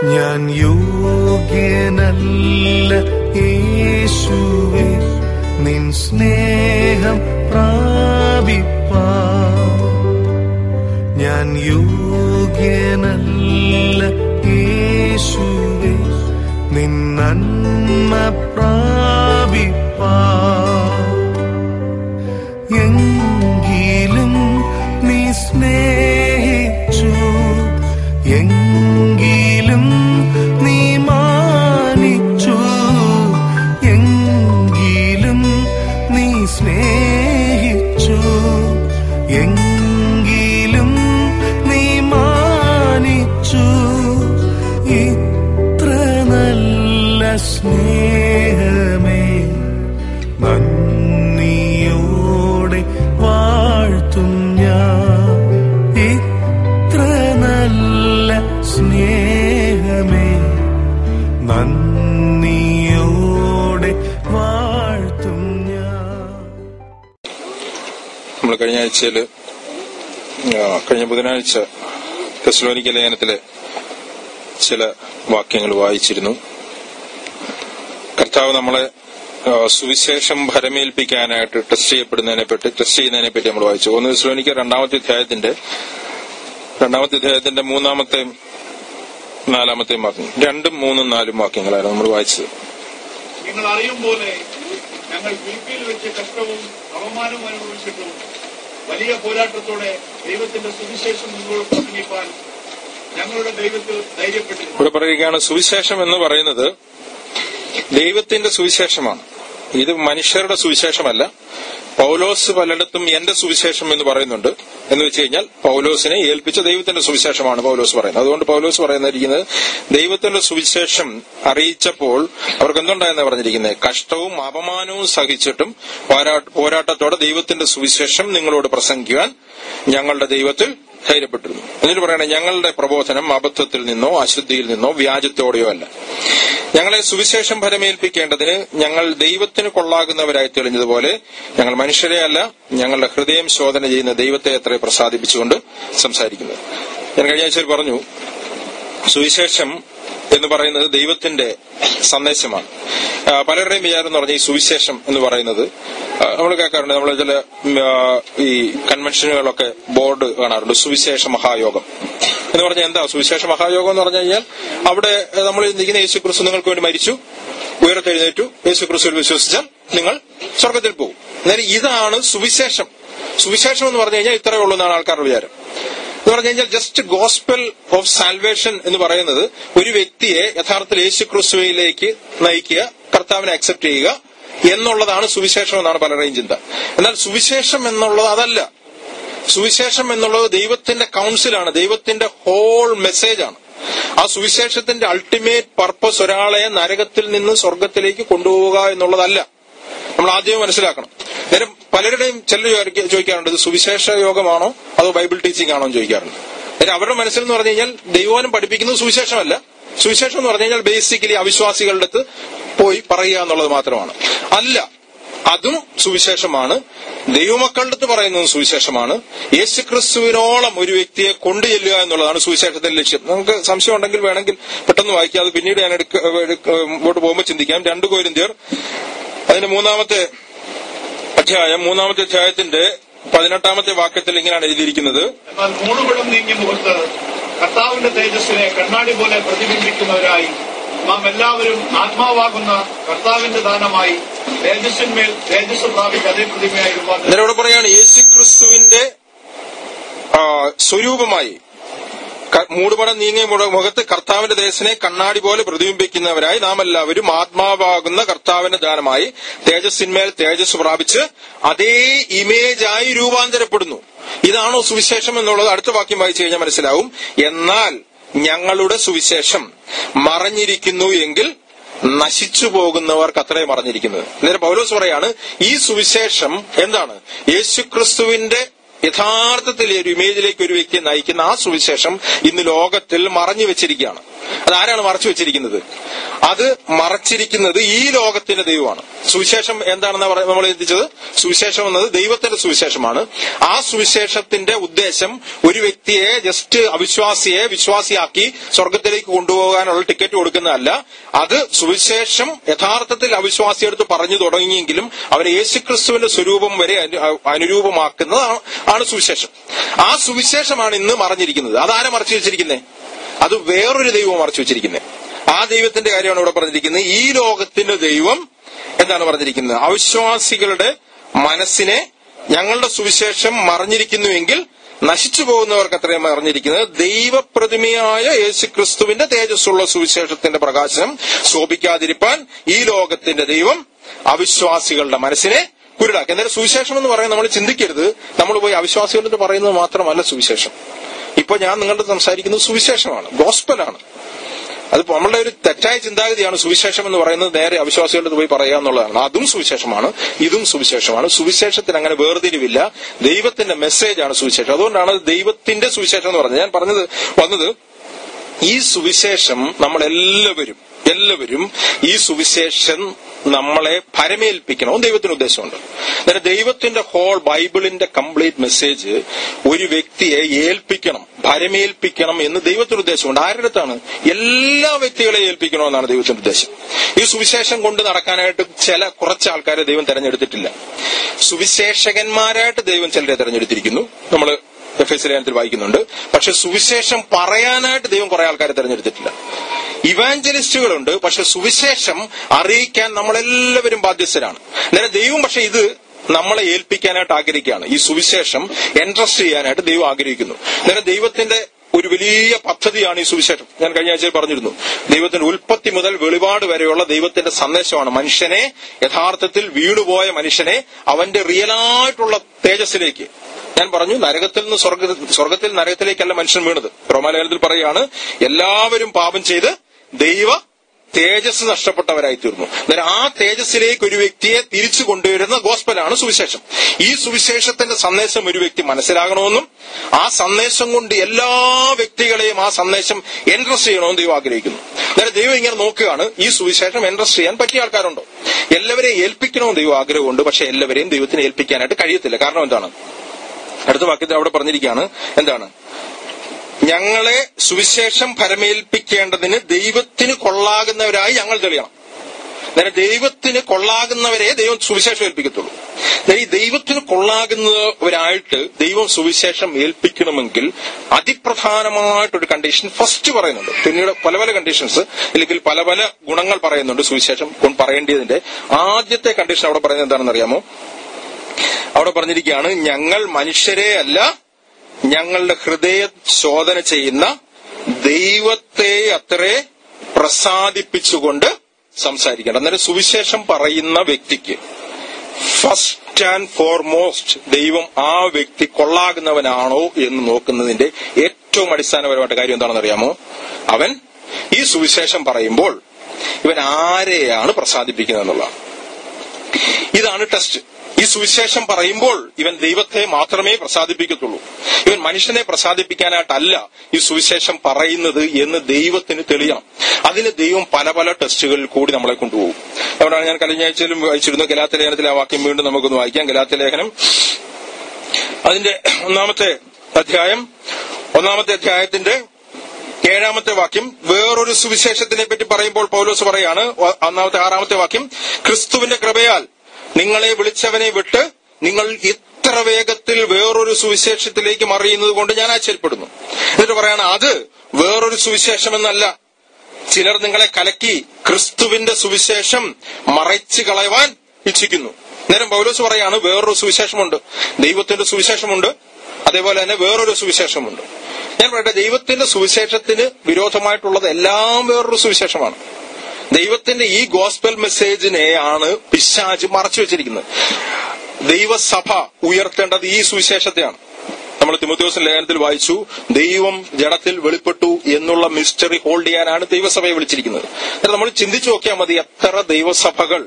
ഞാൻ യോഗ്യനല്ല യേശുവേ നിൻ സ്നേഹം പ്രാപിപ്പാ ഞാൻ യോഗ്യനല്ല യേശുവേ നിൻ നന്മ പ്രാപിപ്പാ എങ്കിലും നീ സ്നേഹിച്ചു എങ്കിലും നീ മാനിച്ചു എങ്കിലും നീ സ്നേഹിച്ചു എങ്കിലും നീ മാനിച്ചു ഇത്ര നല്ല സ്നേഹമേ നന്ദിയോടെ വാഴ്ത്തും ഞാൻ ഇത്ര നല്ല സ്നേഹമേ നന്ദിയോടെ വാഴ്ത്തും ഞാൻ നമ്മൾ കഴിഞ്ഞ ആഴ്ചയിൽ കഴിഞ്ഞ ബുധനാഴ്ച തെസ്ലോനിക്ക ലേഖനത്തിലെ ചില വാക്യങ്ങൾ വായിച്ചിരുന്നു കർത്താവ് നമ്മളെ ആ, സുവിശേഷം ഭരമേൽപ്പിക്കാനായിട്ട് ടെസ്റ്റ് ചെയ്യപ്പെടുന്നതിനെ പറ്റി ടെസ്റ്റ് ചെയ്യുന്നതിനെ പറ്റി നമ്മൾ വായിച്ചു ഒന്ന് തെസ്ലോനിക്ക രണ്ടാമത്തെ അധ്യായത്തിന്റെ രണ്ടാമത്തെ അധ്യായത്തിന്റെ മൂന്നാമത്തെ നാലാമത്തെ വാക്യം രണ്ടും മൂന്നും നാലും വാക്യങ്ങളായിരുന്നു നമ്മൾ വായിച്ചത് നിങ്ങൾ അറിയും പോലെ ഞങ്ങൾ ഫിലിപ്പിയിൽ വെച്ച് കഷ്ടവും അവമാനവും അനുഭവിച്ചിട്ടും വലിയ പോരാട്ടത്തോടെ ദൈവത്തിന്റെ സുവിശേഷം നിങ്ങളോട് പ്രസംഗിപ്പാൻ ഞങ്ങളുടെ ദൈവത്തിൽ ധൈര്യപ്പെട്ടിരുന്നു ഇവിടെ പറയുകയാണ് സുവിശേഷം എന്ന് പറയുന്നത് ദൈവത്തിന്റെ സുവിശേഷമാണ് ഇത് മനുഷ്യരുടെ സുവിശേഷമല്ല പൗലോസ് പലയിടത്തും എന്റെ സുവിശേഷം എന്ന് പറയുന്നുണ്ട് എന്ന് വെച്ച് കഴിഞ്ഞാൽ പൗലോസിനെ ഏൽപ്പിച്ച ദൈവത്തിന്റെ സുവിശേഷമാണ് പൗലോസ് പറയുന്നത് അതുകൊണ്ട് പൗലോസ് പറയുന്നിരിക്കുന്നത് ദൈവത്തിന്റെ സുവിശേഷം അറിയിച്ചപ്പോൾ അവർക്ക് എന്തുണ്ടായെന്ന് പറഞ്ഞിരിക്കുന്നത് കഷ്ടവും അപമാനവും സഹിച്ചിട്ടും പോരാ- പോരാട്ടത്തോടെ ദൈവത്തിന്റെ സുവിശേഷം നിങ്ങളോട് പ്രസംഗിക്കുവാൻ ഞങ്ങളുടെ ദൈവത്തിൽ ധൈര്യപ്പെട്ടിരുന്നു എന്നിട്ട് പറയണേ ഞങ്ങളുടെ പ്രബോധനം അബദ്ധത്തിൽ നിന്നോ അശുദ്ധിയിൽ നിന്നോ വ്യാജത്തോടെയോ അല്ല ഞങ്ങളെ സുവിശേഷം ഫലമേൽപ്പിക്കേണ്ടതിന് ഞങ്ങൾ ദൈവത്തിന് കൊള്ളാകുന്നവരായി തെളിഞ്ഞതുപോലെ ഞങ്ങൾ മനുഷ്യരെ അല്ല ഞങ്ങളുടെ ഹൃദയം ശോധന ചെയ്യുന്ന ദൈവത്തെ അത്ര പ്രസാദിപ്പിച്ചുകൊണ്ട് സംസാരിക്കുന്നത് ഞാൻ കഴിഞ്ഞ ആഴ്ചയിൽ പറഞ്ഞു സുവിശേഷം എന്ന് പറയുന്നത് ദൈവത്തിന്റെ സന്ദേശമാണ് ആ, പലരുടെയും വിചാരം എന്ന് പറഞ്ഞാൽ ഈ സുവിശേഷം എന്ന് പറയുന്നത് നമ്മൾ കേൾക്കാറുണ്ട് നമ്മൾ ചില ഉം, ആ, ഈ കൺവെൻഷനുകളൊക്കെ ബോർഡ് കാണാറുണ്ട് സുവിശേഷ മഹായോഗം എന്ന് പറഞ്ഞാൽ എന്താ സുവിശേഷ മഹായോഗം എന്ന് പറഞ്ഞു കഴിഞ്ഞാൽ അവിടെ നമ്മൾ നിൽക്കുന്ന യേശു ക്രിസ്തു നിങ്ങൾക്ക് വേണ്ടി മരിച്ചു ഉയർത്തെഴുന്നേറ്റു യേശു ക്രിസ്തുവിൽ വിശ്വസിച്ചാൽ നിങ്ങൾ സ്വർഗത്തിൽ പോകും അന്നേരം ഇതാണ് സുവിശേഷം സുവിശേഷം എന്ന് പറഞ്ഞു കഴിഞ്ഞാൽ ഇത്രയേ ഉള്ളൂ എന്നാണ് ആൾക്കാരുടെ വിചാരം എന്ന് പറഞ്ഞു കഴിഞ്ഞാൽ ജസ്റ്റ് ഗോസ്പൽ ഓഫ് സാൽവേഷൻ എന്ന് പറയുന്നത് ഒരു വ്യക്തിയെ യഥാർത്ഥത്തിൽ യേശു ക്രിസ്തുവിലേക്ക് നയിക്കുക കർത്താവിനെ അക്സെപ്റ്റ് ചെയ്യുക എന്നുള്ളതാണ് സുവിശേഷം എന്നാണ് പലരുടെയും ചിന്ത എന്നാൽ സുവിശേഷം എന്നുള്ളത് അതല്ല സുവിശേഷം എന്നുള്ളത് ദൈവത്തിന്റെ കൗൺസിലാണ് ദൈവത്തിന്റെ ഹോൾ മെസ്സേജാണ് ആ സുവിശേഷത്തിന്റെ അൾട്ടിമേറ്റ് പർപ്പസ് ഒരാളെ നരകത്തിൽ നിന്ന് സ്വർഗത്തിലേക്ക് കൊണ്ടുപോവുക എന്നുള്ളതല്ല നമ്മൾ ആദ്യം മനസ്സിലാക്കണം നേരം പലരുടെയും ചിലർ ചോദിക്ക- ചോദിക്കാറുണ്ട് ഇത് സുവിശേഷ യോഗമാണോ അതോ ബൈബിൾ ടീച്ചിങ് ആണോ എന്ന് ചോദിക്കാറുണ്ട് നേരം അവരുടെ മനസ്സിൽ എന്ന് പറഞ്ഞു കഴിഞ്ഞാൽ ദൈവനം പഠിപ്പിക്കുന്നത് സുവിശേഷമല്ല സുവിശേഷം എന്ന് പറഞ്ഞു കഴിഞ്ഞാൽ ബേസിക്കലി അവിശ്വാസികളുടെ അടുത്ത് പോയി പറയുക എന്നുള്ളത് മാത്രമാണ് അല്ല അതും സുവിശേഷമാണ് ദൈവമക്കളുടെ അടുത്ത് പറയുന്നതും സുവിശേഷമാണ് യേശുക്രിസ്തുവിനോളം ഒരു വ്യക്തിയെ കൊണ്ടുചെല്ലുക എന്നുള്ളതാണ് സുവിശേഷത്തിന്റെ ലക്ഷ്യം നമുക്ക് സംശയം ഉണ്ടെങ്കിൽ വേണമെങ്കിൽ പെട്ടെന്ന് വായിക്കാം അത് പിന്നീട് ഞാൻ എടുക്ക എടുക്ക- മുമ്പോട്ട് പോകുമ്പോൾ ചിന്തിക്കാം രണ്ടു കോരിന്ത്യർ അതിന്റെ മൂന്നാമത്തെ അധ്യായം മൂന്നാമത്തെ അധ്യായത്തിന്റെ പതിനെട്ടാമത്തെ വാക്യത്തിൽ ഇങ്ങനെയാണ് എഴുതിയിരിക്കുന്നത് എന്നാൽ മൂടുപടം നീങ്ങിയ മുഖത്ത് കർത്താവിന്റെ തേജസ്സിനെ കണ്ണാടി പോലെ പ്രതിബിംബിക്കുന്നവരായി നാം എല്ലാവരും ആത്മാവാകുന്ന കർത്താവിന്റെ ദാനമായി തേജസ്സിന്മേൽ തേജസ് പ്രാപിച്ച അതേ പ്രതിമയായി രൂപാന്തരം അന്നേരം ഇവിടെ പറയാണ് യേശുക്രിസ്തുവിന്റെ ആ, സ്വരൂപമായി ക- മൂടുപടം നീങ്ങിയ മുട- മുഖത്ത് കർത്താവിന്റെ ദേശനെ കണ്ണാടി പോലെ പ്രതിബിംബിക്കുന്നവരായി നാം എല്ലാവരും ആത്മാവാകുന്ന കർത്താവിന്റെ ദാനമായി തേജസ്സിന്മേൽ തേജസ് പ്രാപിച്ച് അതേ ഇമേജായി രൂപാന്തരപ്പെടുന്നു ഇതാണോ സുവിശേഷം എന്നുള്ളത് അടുത്ത വാക്യം വായിച്ചു കഴിഞ്ഞാൽ മനസ്സിലാവും എന്നാൽ ഞങ്ങളുടെ സുവിശേഷം മറഞ്ഞിരിക്കുന്നു എങ്കിൽ നശിച്ചു പോകുന്നവർക്ക് അത്രേ മറഞ്ഞിരിക്കുന്നത് അന്നേരം പൗലോസ് പറയാണ് ഈ സുവിശേഷം എന്താണ് യേശുക്രിസ്തുവിന്റെ യഥാർത്ഥത്തിൽ ഒരു ഇമേജിലേക്ക് ഒരു വ്യക്തിയെ നയിക്കുന്ന ആ സുവിശേഷം ഇന്ന് ലോകത്തിൽ മറഞ്ഞു വെച്ചിരിക്കുകയാണ് അത് ആരാണ് മറച്ചു വെച്ചിരിക്കുന്നത് അത് മറച്ചിരിക്കുന്നത് ഈ ലോകത്തിന്റെ ദൈവമാണ് സുവിശേഷം എന്താണെന്ന് പറ- നമ്മൾ എത്തിച്ചത് സുവിശേഷം എന്നത് ദൈവത്തിന്റെ സുവിശേഷമാണ് ആ സുവിശേഷത്തിന്റെ ഉദ്ദേശം ഒരു വ്യക്തിയെ ജസ്റ്റ് അവിശ്വാസിയെ വിശ്വാസിയാക്കി സ്വർഗത്തിലേക്ക് കൊണ്ടുപോകാനുള്ള ടിക്കറ്റ് കൊടുക്കുന്നതല്ല അത് സുവിശേഷം യഥാർത്ഥത്തിൽ അവിശ്വാസിയെടുത്ത് പറഞ്ഞു തുടങ്ങിയെങ്കിലും അവരെ യേശുക്രിസ്തുവിന്റെ സ്വരൂപം വരെ അനു- അനുരൂപമാക്കുന്നതാണ് ആണ് സുവിശേഷം ആ സുവിശേഷമാണ് ഇന്ന് മറഞ്ഞിരിക്കുന്നത് അതാരെ മറച്ചു വെച്ചിരിക്കുന്നത് അത് വേറൊരു ദൈവം മറച്ചു വെച്ചിരിക്കുന്നത് ആ ദൈവത്തിന്റെ കാര്യമാണ് ഇവിടെ പറഞ്ഞിരിക്കുന്നത് ഈ ലോകത്തിന്റെ ദൈവം എന്താണ് പറഞ്ഞിരിക്കുന്നത് അവിശ്വാസികളുടെ മനസ്സിനെ ഞങ്ങളുടെ സുവിശേഷം മറിഞ്ഞിരിക്കുന്നുവെങ്കിൽ നശിച്ചു പോകുന്നവർക്ക് അത്രയും മറിഞ്ഞിരിക്കുന്നത് ദൈവപ്രതിമയായ യേശുക്രിസ്തുവിന്റെ തേജസ്സുള്ള സുവിശേഷത്തിന്റെ പ്രകാശനം ശോഭിക്കാതിരിപ്പാൻ ഈ ലോകത്തിന്റെ ദൈവം അവിശ്വാസികളുടെ മനസ്സിനെ കുരുടാക്കി എന്നാലും സുവിശേഷം എന്ന് പറയുന്നത് നമ്മൾ ചിന്തിക്കരുത് നമ്മൾ പോയി അവിശ്വാസികളെന്ന് പറയുന്നത് മാത്രമല്ല സുവിശേഷം ഇപ്പൊ ഞാൻ നിങ്ങളുടെ സംസാരിക്കുന്നത് സുവിശേഷമാണ് ഗോസ്പലാണ് അത് നമ്മളുടെ ഒരു തെറ്റായ ചിന്താഗതിയാണ് സുവിശേഷം എന്ന് പറയുന്നത് നേരെ അവിശ്വാസികളുടെ പോയി പറയുക എന്നുള്ളതാണ് അതും സുവിശേഷമാണ് ഇതും സുവിശേഷമാണ് സുവിശേഷത്തിന് അങ്ങനെ വേർതിരിവില്ല ദൈവത്തിന്റെ മെസ്സേജാണ് സുവിശേഷം അതുകൊണ്ടാണ് അത് ദൈവത്തിന്റെ സുവിശേഷം എന്ന് പറഞ്ഞത് ഞാൻ പറഞ്ഞത് വന്നത് ഈ സുവിശേഷം നമ്മളെല്ലാവരും എല്ലാവരും ഈ സുവിശേഷം നമ്മളെ ഭരമേൽപ്പിക്കണം ദൈവത്തിന് ഉദ്ദേശമുണ്ട് അന്നേരം ദൈവത്തിന്റെ ഹോൾ ബൈബിളിന്റെ കംപ്ലീറ്റ് മെസ്സേജ് ഒരു വ്യക്തിയെ ഏൽപ്പിക്കണം ഭരമേൽപ്പിക്കണം എന്ന് ദൈവത്തിന് ഉദ്ദേശമുണ്ട് ആരുടെ അടുത്താണ് എല്ലാ വ്യക്തികളെ ഏൽപ്പിക്കണമെന്നാണ് ദൈവത്തിന്റെ ഉദ്ദേശം ഈ സുവിശേഷം കൊണ്ട് നടക്കാനായിട്ട് ചില കുറച്ച് ആൾക്കാരെ ദൈവം തെരഞ്ഞെടുത്തിട്ടില്ല സുവിശേഷകന്മാരായിട്ട് ദൈവം ചിലരെ തെരഞ്ഞെടുത്തിരിക്കുന്നു നമ്മൾ എഫ് എസ് ലേഖനത്തിൽ വായിക്കുന്നുണ്ട് പക്ഷെ സുവിശേഷം പറയാനായിട്ട് ദൈവം കുറെ ആൾക്കാരെ തെരഞ്ഞെടുത്തിട്ടില്ല ഇവാഞ്ചലിസ്റ്റുകളുണ്ട് പക്ഷെ സുവിശേഷം അറിയിക്കാൻ നമ്മളെല്ലാവരും ബാധ്യസ്ഥരാണ് നേരെ ദൈവം പക്ഷെ ഇത് നമ്മളെ ഏൽപ്പിക്കാനായിട്ട് ആഗ്രഹിക്കുകയാണ് ഈ സുവിശേഷം എൻട്രസ്റ്റ് ചെയ്യാനായിട്ട് ദൈവം ആഗ്രഹിക്കുന്നു നേരെ ദൈവത്തിന്റെ ഒരു വലിയ പദ്ധതിയാണ് ഈ സുവിശേഷം ഞാൻ കഴിഞ്ഞ ആഴ്ചയിൽ പറഞ്ഞിരുന്നു ദൈവത്തിന്റെ ഉൽപ്പത്തി മുതൽ വെളിപാട് വരെയുള്ള ദൈവത്തിന്റെ സന്ദേശമാണ് മനുഷ്യനെ യഥാർത്ഥത്തിൽ വീണുപോയ മനുഷ്യനെ അവന്റെ റിയലായിട്ടുള്ള തേജസ്സിലേക്ക് ഞാൻ പറഞ്ഞു നരകത്തിൽ നിന്ന് സ്വർഗ സ്വർഗത്തിൽ നരകത്തിലേക്കല്ല മനുഷ്യൻ വീണത് റോമാലേഖനത്തിൽ പറയുകയാണ് എല്ലാവരും പാപം ചെയ്ത് ദൈവ തേജസ് നഷ്ടപ്പെട്ടവരായി തീർന്നു അന്നേരം ആ തേജസ്സിലേക്ക് ഒരു വ്യക്തിയെ തിരിച്ചു കൊണ്ടുവരുന്ന ഗോസ്പലാണ് സുവിശേഷം ഈ സുവിശേഷത്തിന്റെ സന്ദേശം ഒരു വ്യക്തി മനസ്സിലാകണമെന്നും ആ സന്ദേശം കൊണ്ട് എല്ലാ വ്യക്തികളെയും ആ സന്ദേശം എൻട്രസ്റ്റ് ചെയ്യണമെന്ന് ദൈവം ആഗ്രഹിക്കുന്നു അന്നേരം ദൈവം ഇങ്ങനെ നോക്കുകയാണ് ഈ സുവിശേഷം എൻട്രസ്റ്റ് ചെയ്യാൻ പറ്റിയ ആൾക്കാരുണ്ടോ എല്ലാവരെയും ഏൽപ്പിക്കണമെന്ന് ദൈവം ആഗ്രഹമുണ്ട് പക്ഷെ എല്ലാവരെയും ദൈവത്തിന് ഏൽപ്പിക്കാനായിട്ട് കഴിയത്തില്ല കാരണം എന്താണ് അടുത്ത വാക്യത്തിൽ അവിടെ പറഞ്ഞിരിക്കുകയാണ് എന്താണ് ഞങ്ങളെ സുവിശേഷം ഫലമേൽപ്പിക്കേണ്ടതിന് ദൈവത്തിന് കൊള്ളാകുന്നവരായി ഞങ്ങൾ തെളിയണം നേരെ ദൈവത്തിന് കൊള്ളാകുന്നവരെ ദൈവം സുവിശേഷം ഏൽപ്പിക്കത്തുള്ളൂ നേരെ ഈ ദൈവത്തിന് കൊള്ളാകുന്നവരായിട്ട് ദൈവം സുവിശേഷം ഏൽപ്പിക്കണമെങ്കിൽ അതിപ്രധാനമായിട്ടൊരു കണ്ടീഷൻ ഫസ്റ്റ് പറയുന്നുണ്ട് പിന്നീട് പല പല കണ്ടീഷൻസ് അല്ലെങ്കിൽ പല പല ഗുണങ്ങൾ പറയുന്നുണ്ട് സുവിശേഷം കൊണ്ട് പറയേണ്ടതിന്റെ ആദ്യത്തെ കണ്ടീഷൻ അവിടെ പറയുന്നത് എന്താണെന്ന് അറിയാമോ അവിടെ പറഞ്ഞിരിക്കുകയാണ് ഞങ്ങൾ മനുഷ്യരെ അല്ല ഞങ്ങളുടെ ഹൃദയ ശോധന ചെയ്യുന്ന ദൈവത്തെ അത്രേ പ്രസാദിപ്പിച്ചുകൊണ്ട് സംസാരിക്കണം അന്നേരം സുവിശേഷം പറയുന്ന വ്യക്തിക്ക് ഫസ്റ്റ് ആൻഡ് ഫോർമോസ്റ്റ് ദൈവം ആ വ്യക്തി കൊള്ളാകുന്നവനാണോ എന്ന് നോക്കുന്നതിന്റെ ഏറ്റവും അടിസ്ഥാനപരമായിട്ട് കാര്യം എന്താണെന്ന് അറിയാമോ അവൻ ഈ സുവിശേഷം പറയുമ്പോൾ ഇവൻ ആരെയാണ് പ്രസാദിപ്പിക്കുന്നത് എന്നുള്ളതാണ് ഇതാണ് ടെസ്റ്റ് ഈ സുവിശേഷം പറയുമ്പോൾ ഇവൻ ദൈവത്തെ മാത്രമേ പ്രസാദിപ്പിക്കത്തുള്ളൂ ഇവൻ മനുഷ്യനെ പ്രസാദിപ്പിക്കാനായിട്ടല്ല ഈ സുവിശേഷം പറയുന്നത് എന്ന് ദൈവത്തിന് തെളിയണം അതിന് ദൈവം പല പല ടെസ്റ്റുകളിൽ കൂടി നമ്മളെ കൊണ്ടുപോകും അതുകൊണ്ടാണ് ഞാൻ കഴിഞ്ഞ ആഴ്ചയിലും വായിച്ചിരുന്നു ഗലാത്ത ലേഖനത്തിലെ ആ വാക്യം വീണ്ടും നമുക്കൊന്ന് വായിക്കാം ഗലാത്ത ലേഖനം അതിന്റെ ഒന്നാമത്തെ അധ്യായം ഒന്നാമത്തെ അധ്യായത്തിന്റെ ഏഴാമത്തെ വാക്യം വേറൊരു സുവിശേഷത്തിനെ പറ്റി പറയുമ്പോൾ പൗലോസ് പറയാണ് ഒ- ഒന്നാമത്തെ ആറാമത്തെ വാക്യം ക്രിസ്തുവിന്റെ കൃപയാൽ നിങ്ങളെ വിളിച്ചവനെ വിട്ട് നിങ്ങൾ ഇത്ര വേഗത്തിൽ വേറൊരു സുവിശേഷത്തിലേക്ക് മറിയുന്നത് കൊണ്ട് ഞാൻ ആശ്ചര്യപ്പെടുന്നു എന്നിട്ട് പറയാണ് അത് വേറൊരു സുവിശേഷമെന്നല്ല ചിലർ നിങ്ങളെ കലക്കി ക്രിസ്തുവിന്റെ സുവിശേഷം മറച്ചു കളയുവാൻ ഇച്ഛിക്കുന്നു നേരം പൗലോസ് പറയാണ് വേറൊരു സുവിശേഷമുണ്ട് ദൈവത്തിന്റെ സുവിശേഷമുണ്ട് അതേപോലെ തന്നെ വേറൊരു സുവിശേഷമുണ്ട് ഞാൻ പറയട്ടെ ദൈവത്തിന്റെ സുവിശേഷത്തിന് വിരോധമായിട്ടുള്ളത് എല്ലാം വേറൊരു സുവിശേഷമാണ് ദൈവത്തിന്റെ ഈ ഗോസ്പൽ മെസ്സേജിനെ ആണ് പിശാജ് മറച്ചു വെച്ചിരിക്കുന്നത് ദൈവസഭ ഉയർത്തേണ്ടത് ഈ സുവിശേഷത്തെയാണ് നമ്മൾ തിമുദ്യോസ് ലേഖനത്തിൽ വായിച്ചു ദൈവം ജഡത്തിൽ വെളിപ്പെട്ടു എന്നുള്ള മിസ്റ്ററി ഹോൾഡ് ചെയ്യാനാണ് ദൈവസഭയെ വിളിച്ചിരിക്കുന്നത് എന്നാൽ നമ്മൾ ചിന്തിച്ചു നോക്കിയാൽ മതി എത്ര ദൈവസഭകൾ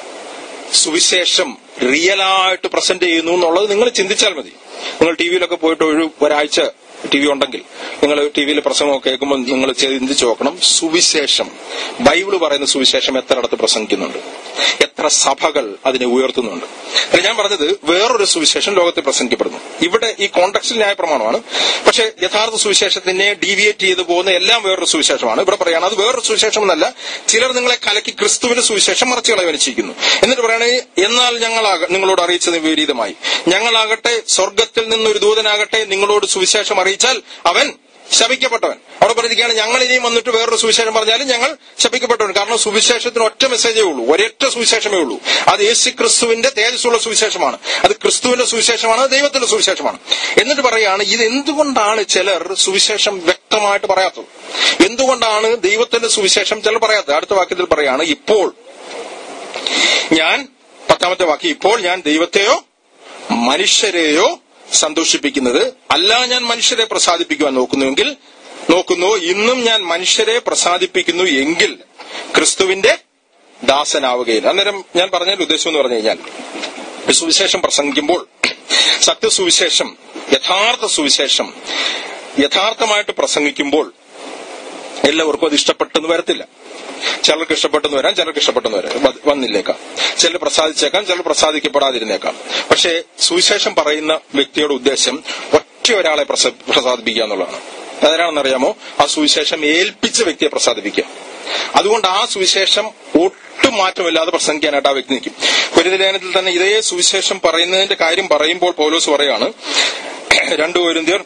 സുവിശേഷം റിയലായിട്ട് പ്രസന്റ് ചെയ്യുന്നു എന്നുള്ളത് നിങ്ങൾ ചിന്തിച്ചാൽ മതി നിങ്ങൾ ടി വിയിലൊക്കെ പോയിട്ട് ഒരു ഒരാഴ്ച ടി വി ഉണ്ടെങ്കിൽ നിങ്ങൾ ടി വിയിൽ പ്രസംഗമൊക്കെ കേൾക്കുമ്പോൾ നിങ്ങൾ ചിന്തിച്ചു നോക്കണം സുവിശേഷം ബൈബിള് പറയുന്ന സുവിശേഷം എത്രയിടത്ത് പ്രസംഗിക്കുന്നുണ്ട് എത്ര സഭകൾ അതിനെ ഉയർത്തുന്നുണ്ട് അല്ല ഞാൻ പറഞ്ഞത് വേറൊരു സുവിശേഷം ലോകത്തിൽ പ്രസംഗിക്കപ്പെടുന്നു ഇവിടെ ഈ കോണ്ടക്സ്റ്റിൽ ന്യായ പ്രമാണമാണ് പക്ഷെ യഥാർത്ഥ സുവിശേഷത്തിനെ ഡീവിയേറ്റ് ചെയ്തു പോകുന്ന എല്ലാം വേറൊരു സുവിശേഷമാണ് ഇവിടെ പറയാണ് അത് വേറൊരു സുവിശേഷം എന്നല്ല ചിലർ നിങ്ങളെ കലക്കി ക്രിസ്തുവിന്റെ സുവിശേഷം മറച്ചു കളയാൻ വെച്ചിരിക്കുന്നു എന്നിട്ട് പറയണേ എന്നാൽ ഞങ്ങൾ നിങ്ങളോട് അറിയിച്ചത് വിപരീതമായി ഞങ്ങളാകട്ടെ സ്വർഗത്തിൽ നിന്നൊരു ദൂതനാകട്ടെ നിങ്ങളോട് സുവിശേഷം അറിയിച്ചാൽ അവൻ ശപിക്കപ്പെട്ടവൻ അവിടെ പറഞ്ഞിരിക്കുകയാണ് ഞങ്ങൾ ഇനിയും വന്നിട്ട് വേറൊരു സുവിശേഷം പറഞ്ഞാലും ഞങ്ങൾ ശപിക്കപ്പെട്ടവൻ കാരണം സുവിശേഷത്തിന് ഒറ്റ മെസ്സേജേ ഉള്ളൂ ഒരൊറ്റ സുവിശേഷമേ ഉള്ളൂ അത് യേശു ക്രിസ്തുവിന്റെ തേജസ്സുള്ള സുവിശേഷമാണ് അത് ക്രിസ്തുവിന്റെ സുവിശേഷമാണ് അത് ദൈവത്തിന്റെ സുവിശേഷമാണ് എന്നിട്ട് പറയാണ് ഇത് എന്തുകൊണ്ടാണ് ചിലർ സുവിശേഷം വ്യക്തമായിട്ട് പറയാത്തത് എന്തുകൊണ്ടാണ് ദൈവത്തിന്റെ സുവിശേഷം ചിലർ പറയാത്തത് അടുത്ത വാക്യത്തിൽ പറയാണ് ഇപ്പോൾ ഞാൻ പത്താമത്തെ വാക്യം ഇപ്പോൾ ഞാൻ ദൈവത്തെയോ മനുഷ്യരെയോ സന്തോഷിപ്പിക്കുന്നത് അല്ല ഞാൻ മനുഷ്യരെ പ്രസാദിപ്പിക്കുവാൻ നോക്കുന്നുവെങ്കിൽ നോക്കുന്നു ഇന്നും ഞാൻ മനുഷ്യരെ പ്രസാദിപ്പിക്കുന്നു എങ്കിൽ ക്രിസ്തുവിന്റെ ദാസനാവുകയില്ല അന്നേരം ഞാൻ പറഞ്ഞതിന്റെ ഉദ്ദേശം എന്ന് പറഞ്ഞു കഴിഞ്ഞാൽ ഈ സുവിശേഷം പ്രസംഗിക്കുമ്പോൾ സത്യസുവിശേഷം യഥാർത്ഥ സുവിശേഷം യഥാർത്ഥമായിട്ട് പ്രസംഗിക്കുമ്പോൾ എല്ലാവർക്കും അത് ഇഷ്ടപ്പെട്ടെന്ന് വരത്തില്ല ചിലർക്ക് ഇഷ്ടപ്പെട്ടെന്ന് വരാം ചിലർക്ക് ഇഷ്ടപ്പെട്ടെന്ന് വരാം വ- വന്നില്ലേക്കാം ചിലർ പ്രസാദിച്ചേക്കാം ചിലർ പ്രസാദിക്കപ്പെടാതിരുന്നേക്കാം പക്ഷേ സുവിശേഷം പറയുന്ന വ്യക്തിയുടെ ഉദ്ദേശം ഒറ്റ ഒരാളെ പ്രസ- പ്രസാദിപ്പിക്കുക എന്നുള്ളതാണ് അതാരാണെന്നറിയാമോ ആ സുവിശേഷം ഏൽപ്പിച്ച വ്യക്തിയെ പ്രസാദിപ്പിക്കുക അതുകൊണ്ട് ആ സുവിശേഷം ഒട്ടും മാറ്റമില്ലാതെ പ്രസംഗിക്കാനായിട്ട് ആ വ്യക്തി നിൽക്കും പുരിതലേഖനത്തിൽ തന്നെ ഇതേ സുവിശേഷം പറയുന്നതിന്റെ കാര്യം പറയുമ്പോൾ പൗലോസ് പറയാണ് രണ്ടു കോരിന്ത്യർ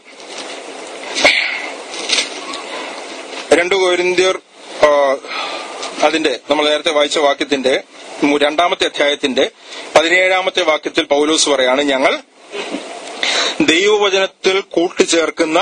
രണ്ടു കോരിന്ത്യർ ആ, അതിന്റെ നമ്മൾ നേരത്തെ വായിച്ച വാക്യത്തിന്റെ മു- രണ്ടാമത്തെ അധ്യായത്തിന്റെ പതിനേഴാമത്തെ വാക്യത്തിൽ പൗലോസ് പറയാണ് ഞങ്ങൾ ദൈവവചനത്തിൽ കൂട്ടിച്ചേർക്കുന്ന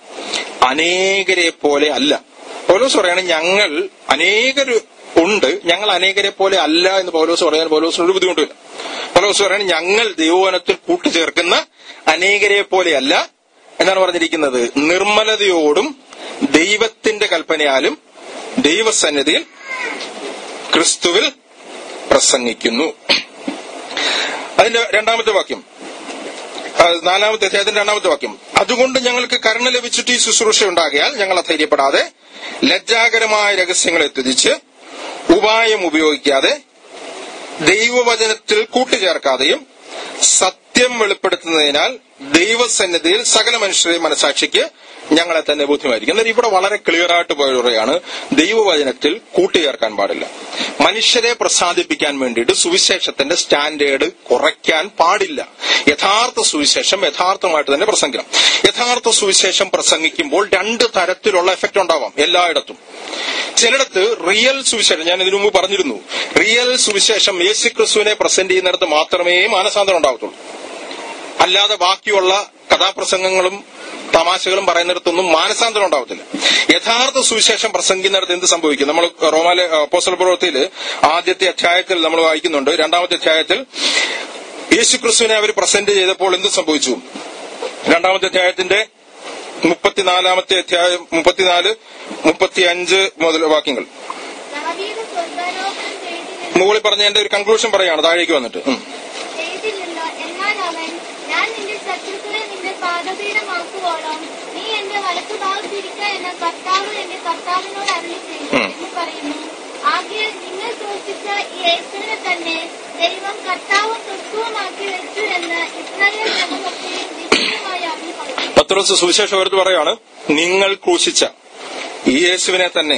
അനേകരെ പോലെ അല്ല പൗലോസ് പറയാണ് ഞങ്ങൾ അനേകര് ഉണ്ട് ഞങ്ങൾ അനേകരെ പോലെ അല്ല എന്ന് പൗലോസ് പറയാൻ പൗലോസിന് ഒരു ബുദ്ധിമുട്ടില്ല പൗലോസ് പറയാണ് ഞങ്ങൾ ദൈവവചനത്തിൽ കൂട്ടിച്ചേർക്കുന്ന അനേകരെ പോലെയല്ല എന്നാണ് പറഞ്ഞിരിക്കുന്നത് നിർമ്മലതയോടും ദൈവത്തിന്റെ കൽപ്പനയാലും ദൈവസന്നിധിയിൽ ക്രിസ്തുവിൽ പ്രസംഗിക്കുന്നു അതിന്റെ രണ്ടാമത്തെ വാക്യം ആ, നാലാമത്തെ അധ്യായത്തിന്റെ രണ്ടാമത്തെ വാക്യം അതുകൊണ്ട് ഞങ്ങൾക്ക് കരുണ ലഭിച്ചിട്ട് ഈ ശുശ്രൂഷ ഉണ്ടാകിയാൽ ഞങ്ങൾ അധൈര്യപ്പെടാതെ ലജ്ജാകരമായ രഹസ്യങ്ങളെ ത്യജിച്ച് ഉപായം ഉപയോഗിക്കാതെ ദൈവവചനത്തിൽ കൂട്ടിച്ചേർക്കാതെയും സത്യം വെളിപ്പെടുത്തുന്നതിനാൽ ദൈവസന്നിധിയിൽ സകല മനുഷ്യരെ മനസാക്ഷിക്ക് ഞങ്ങളെ തന്നെ ബോധ്യമായിരിക്കും എന്നാൽ ഇവിടെ വളരെ ക്ലിയർ ആയിട്ട് പോയ പറയാണ് ദൈവവചനത്തിൽ കൂട്ടിച്ചേർക്കാൻ പാടില്ല മനുഷ്യരെ പ്രസാദിപ്പിക്കാൻ വേണ്ടിയിട്ട് സുവിശേഷത്തിന്റെ സ്റ്റാൻഡേർഡ് കുറയ്ക്കാൻ പാടില്ല യഥാർത്ഥ സുവിശേഷം യഥാർത്ഥമായിട്ട് തന്നെ പ്രസംഗിക്കണം യഥാർത്ഥ സുവിശേഷം പ്രസംഗിക്കുമ്പോൾ രണ്ട് തരത്തിലുള്ള എഫക്റ്റ് ഉണ്ടാവാം എല്ലായിടത്തും ചിലയിടത്ത് റിയൽ സുവിശേഷം ഞാൻ ഇതിനു മുമ്പ് പറഞ്ഞിരുന്നു റിയൽ സുവിശേഷം യേശു ക്രിസ്തുവിനെ പ്രസന്റ് ചെയ്യുന്നിടത്ത് മാത്രമേ മാനസാന്തരം ഉണ്ടാവത്തുള്ളൂ അല്ലാതെ ബാക്കിയുള്ള കഥാപ്രസംഗങ്ങളും തമാശകളും പറയുന്നിടത്തൊന്നും മാനസാന്തരം ഉണ്ടാവത്തില്ല യഥാർത്ഥ സുവിശേഷം പ്രസംഗിക്കുന്നിടത്ത് എന്ത് സംഭവിക്കും നമ്മൾ റോമാലെ അപ്പോസ്റ്റൽ പ്രവൃത്തിയിൽ ആദ്യത്തെ അധ്യായത്തിൽ നമ്മൾ വായിക്കുന്നുണ്ട് രണ്ടാമത്തെ അധ്യായത്തിൽ യേശു ക്രിസ്തുവിനെ അവർ പ്രസന്റ് ചെയ്തപ്പോൾ എന്ത് സംഭവിച്ചു രണ്ടാമത്തെ അധ്യായത്തിന്റെ മുപ്പത്തിനാലാമത്തെ അധ്യായം മുപ്പത്തിനാല് മുപ്പത്തിയഞ്ച് മുതൽ വാക്യങ്ങൾ ദാവീദ് സ്വർഗ്ഗാരോഹണം ചെയ്തിരുന്നു മുകളിൽ പറഞ്ഞതിന്റെ ഒരു കൺക്ലൂഷൻ പറയാണ് താഴേക്ക് വന്നിട്ട് ഉം. ചെയ്തില്ലല്ലോ എന്നാൽ അവൻ ഞാൻ നിന്റെ ശത്രുക്കളെ നിന്റെ പാദപീഠമാക്കുവോളം നീ എന്റെ വലത്തു ഭാഗത്തിരിക്ക എന്ന കർത്താവ് എന്റെ കർത്താവിനോട് അരുളി ചെയ്തു ഉം. എന്ന് പറയുന്നു ആകയാൽ നിങ്ങൾ സൂക്ഷിച്ച ഈ യേശുവിനെ തന്നെ ദൈവം കർത്താവും ക്രിസ്തുവുമാക്കി വെച്ചു എന്ന് ഇസ്രായേൽ ജനമൊക്കെയും നിശ്ചയമായി അറിഞ്ഞു പറഞ്ഞു പത്രോസ് സുവിശേഷം എടുത്ത് പറയാണ് നിങ്ങൾ ക്രൂശിച്ച ഈ യേശുവിനെ തന്നെ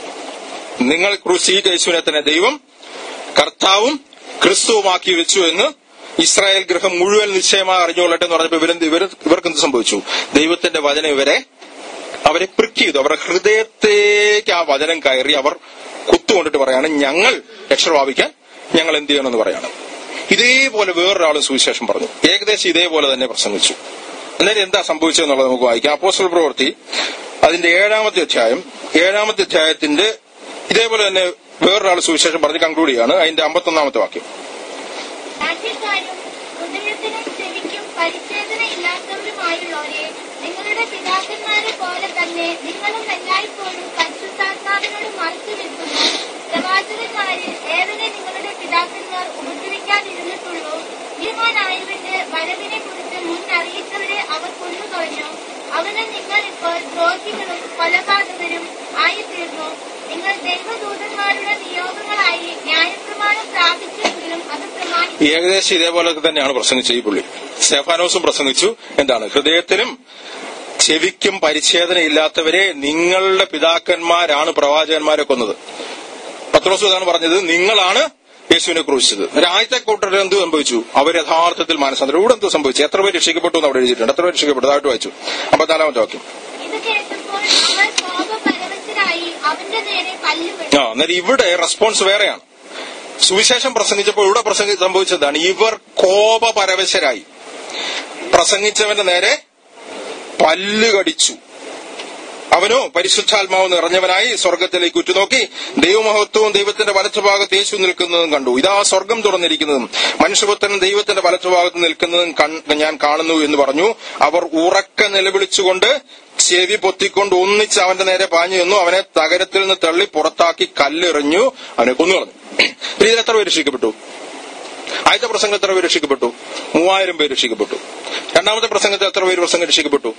നിങ്ങൾ ക്രൂശിച്ച യേശുവിനെ തന്നെ ദൈവം കർത്താവും ക്രിസ്തുവുമാക്കി വെച്ചു എന്ന് ഇസ്രായേൽ ഗൃഹം മുഴുവൻ നിശ്ചയമായി അറിഞ്ഞുകൊള്ളട്ടെ എന്ന് പറഞ്ഞപ്പോൾ ഇവരെന്ത് ഇവർ ഇവർക്ക് എന്ത് സംഭവിച്ചു ദൈവത്തിന്റെ വചനം ഇവരെ അവരെ പ്രിക്ക് ചെയ്തു അവരുടെ ഹൃദയത്തേക്ക് ആ വചനം കയറി അവർ കുത്തുകൊണ്ടിട്ട് പറയാണ് ഞങ്ങൾ രക്ഷ പ്രാപിക്കാൻ ഞങ്ങൾ എന്ത് ചെയ്യണമെന്ന് പറയാണ് ഇതേപോലെ വേറൊരാളും സുവിശേഷം പറഞ്ഞു ഏകദേശം ഇതേപോലെ തന്നെ പ്രസംഗിച്ചു അന്നേരം എന്താ സംഭവിച്ചതെന്നുള്ളത് നമുക്ക് വായിക്കാം അപ്പോസ്റ്റൽ പ്രവൃത്തി അതിന്റെ ഏഴാമത്തെ അധ്യായം ഏഴാമത്തെ അധ്യായത്തിന്റെ ഇതേപോലെ തന്നെ വേറൊരാൾ സുവിശേഷം പറഞ്ഞ് കൺക്ലൂഡ് ചെയ്യാണ് അതിന്റെ അമ്പത്തൊന്നാമത്തെ വാക്യം രാജ്യക്കാരും ഹൃദയത്തിനും ചെവിക്കും പരിച്ഛേദന ഇല്ലാത്തവരുമായുള്ളവരെ നിങ്ങളുടെ പിതാക്കന്മാരെ പോലെ തന്നെ നിങ്ങളും എല്ലായ്പ്പോഴും പരിശുദ്ധാത്മാവിനോട് മറച്ചു നിൽക്കുന്നു പ്രവാചകന്മാരിൽ ഏവനെ നിങ്ങളുടെ പിതാക്കന്മാർ ഉപദ്രവിക്കാതിരുന്നിട്ടുള്ളൂ യുവാനായവന്റെ വരവിനെ കുറിച്ച് മുൻ അറിയിച്ചവരെ അവർ കൊന്നുകളഞ്ഞു അവന് നിങ്ങൾ ഇപ്പോൾ ദ്രോഹികളും കൊലപാതകരും ആയിത്തീർന്നു നിങ്ങൾ ദൈവദൂതന്മാരുടെ നിയോഗങ്ങളായി ന്യായപ്രമാണം സ്ഥാപിച്ചെങ്കിലും അത് പ്രമാണിച്ചു ഏകദേശം ഇതേപോലെ തന്നെയാണ് പ്രസംഗിച്ചത് ഈ പുള്ളി സ്റ്റെഫാനോസും പ്രസംഗിച്ചു എന്താണ് ഹൃദയത്തിനും ചെവിക്കും പരിച്ഛേദന ഇല്ലാത്തവരെ നിങ്ങളുടെ പിതാക്കന്മാരാണ് പ്രവാചകന്മാരെ കൊന്നത് പത്രോസ് ഇതാണ് പറഞ്ഞത് നിങ്ങളാണ് യേശുവിനെ ക്രൂശിച്ചത് ഒരു ആദ്യത്തെ കൂട്ടർ എന്ത് സംഭവിച്ചു അവർ യഥാർത്ഥത്തിൽ മാനസാന്തരം ഇവിടെ എന്ത് സംഭവിച്ചു എത്ര പേര് രക്ഷിക്കപ്പെട്ടു എന്ന് അവിടെ എഴുതിയിട്ടുണ്ട് എത്ര പേര് രക്ഷിക്കപ്പെട്ടു അതായിട്ട് വായിച്ചു അമ്പത്തിനാലാമത്തെ വാക്യം ഇത് കേട്ടപ്പോൾ അവർ കോപപരവശരായി അവന്റെ നേരെ പല്ലുപെട്ടു ആ എന്നാൽ ഇവിടെ റെസ്പോൺസ് വേറെയാണ് സുവിശേഷം പ്രസംഗിച്ചപ്പോൾ ഇവിടെ പ്രസംഗി സംഭവിച്ചതാണ് ഇവർ കോപപരവശരായി പ്രസംഗിച്ചവന്റെ നേരെ പല്ല് കടിച്ചു അവനോ പരിശുദ്ധാത്മാവ് നിറഞ്ഞവനായി സ്വർഗത്തിലേക്ക് ഉറ്റുനോക്കി ദൈവമഹത്വവും ദൈവത്തിന്റെ വലത്തുഭാഗത്ത് യേശു നിൽക്കുന്നതും കണ്ടു ഇതാ സ്വർഗം തുറന്നിരിക്കുന്നതും മനുഷ്യപുത്രൻ ദൈവത്തിന്റെ വലത്തുഭാഗത്ത് നിൽക്കുന്നതും കൺ- ഞാൻ കാണുന്നു എന്ന് പറഞ്ഞു അവർ ഉറക്ക നിലവിളിച്ചുകൊണ്ട് ചെവി പൊത്തിക്കൊണ്ട് ഒന്നിച്ച് അവന്റെ നേരെ പാഞ്ഞു നിന്നു അവനെ തകരത്തിൽ നിന്ന് തള്ളി പുറത്താക്കി കല്ലെറിഞ്ഞു അവനെ കൊന്നുകളഞ്ഞു ഇതിൽ എത്ര പേര് രക്ഷിക്കപ്പെട്ടു ആദ്യത്തെ പ്രസംഗത്തിൽ എത്ര പേര് രക്ഷിക്കപ്പെട്ടു മൂവായിരം പേര് രക്ഷിക്കപ്പെട്ടു രണ്ടാമത്തെ പ്രസംഗത്തിൽ എത്ര പേര് പ്രസംഗം രക്ഷിക്കപ്പെട്ടു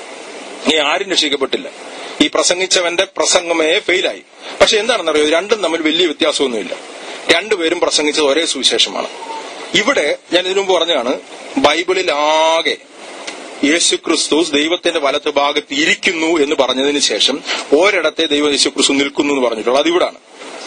നീ ആരും രക്ഷിക്കപ്പെട്ടില്ല ഈ പ്രസംഗിച്ചവന്റെ പ്രസംഗമേ ഫെയിലായി പക്ഷെ എന്താണെന്നറിയോ രണ്ടും തമ്മിൽ വലിയ വ്യത്യാസമൊന്നുമില്ല രണ്ടുപേരും പ്രസംഗിച്ചത് ഒരേ സുവിശേഷമാണ് ഇവിടെ ഞാൻ ഇതിനു മുമ്പ് പറഞ്ഞാണ് ബൈബിളിൽ ആകെ യേശു ക്രിസ്തു ദൈവത്തിന്റെ വലത്ത് ഭാഗത്ത് ഇരിക്കുന്നു എന്ന് പറഞ്ഞതിന് ശേഷം ഒരിടത്തെ ദൈവം യേശു ക്രിസ്തു നിൽക്കുന്നു എന്ന് പറഞ്ഞിട്ടുള്ളത് അതിവിടാണ്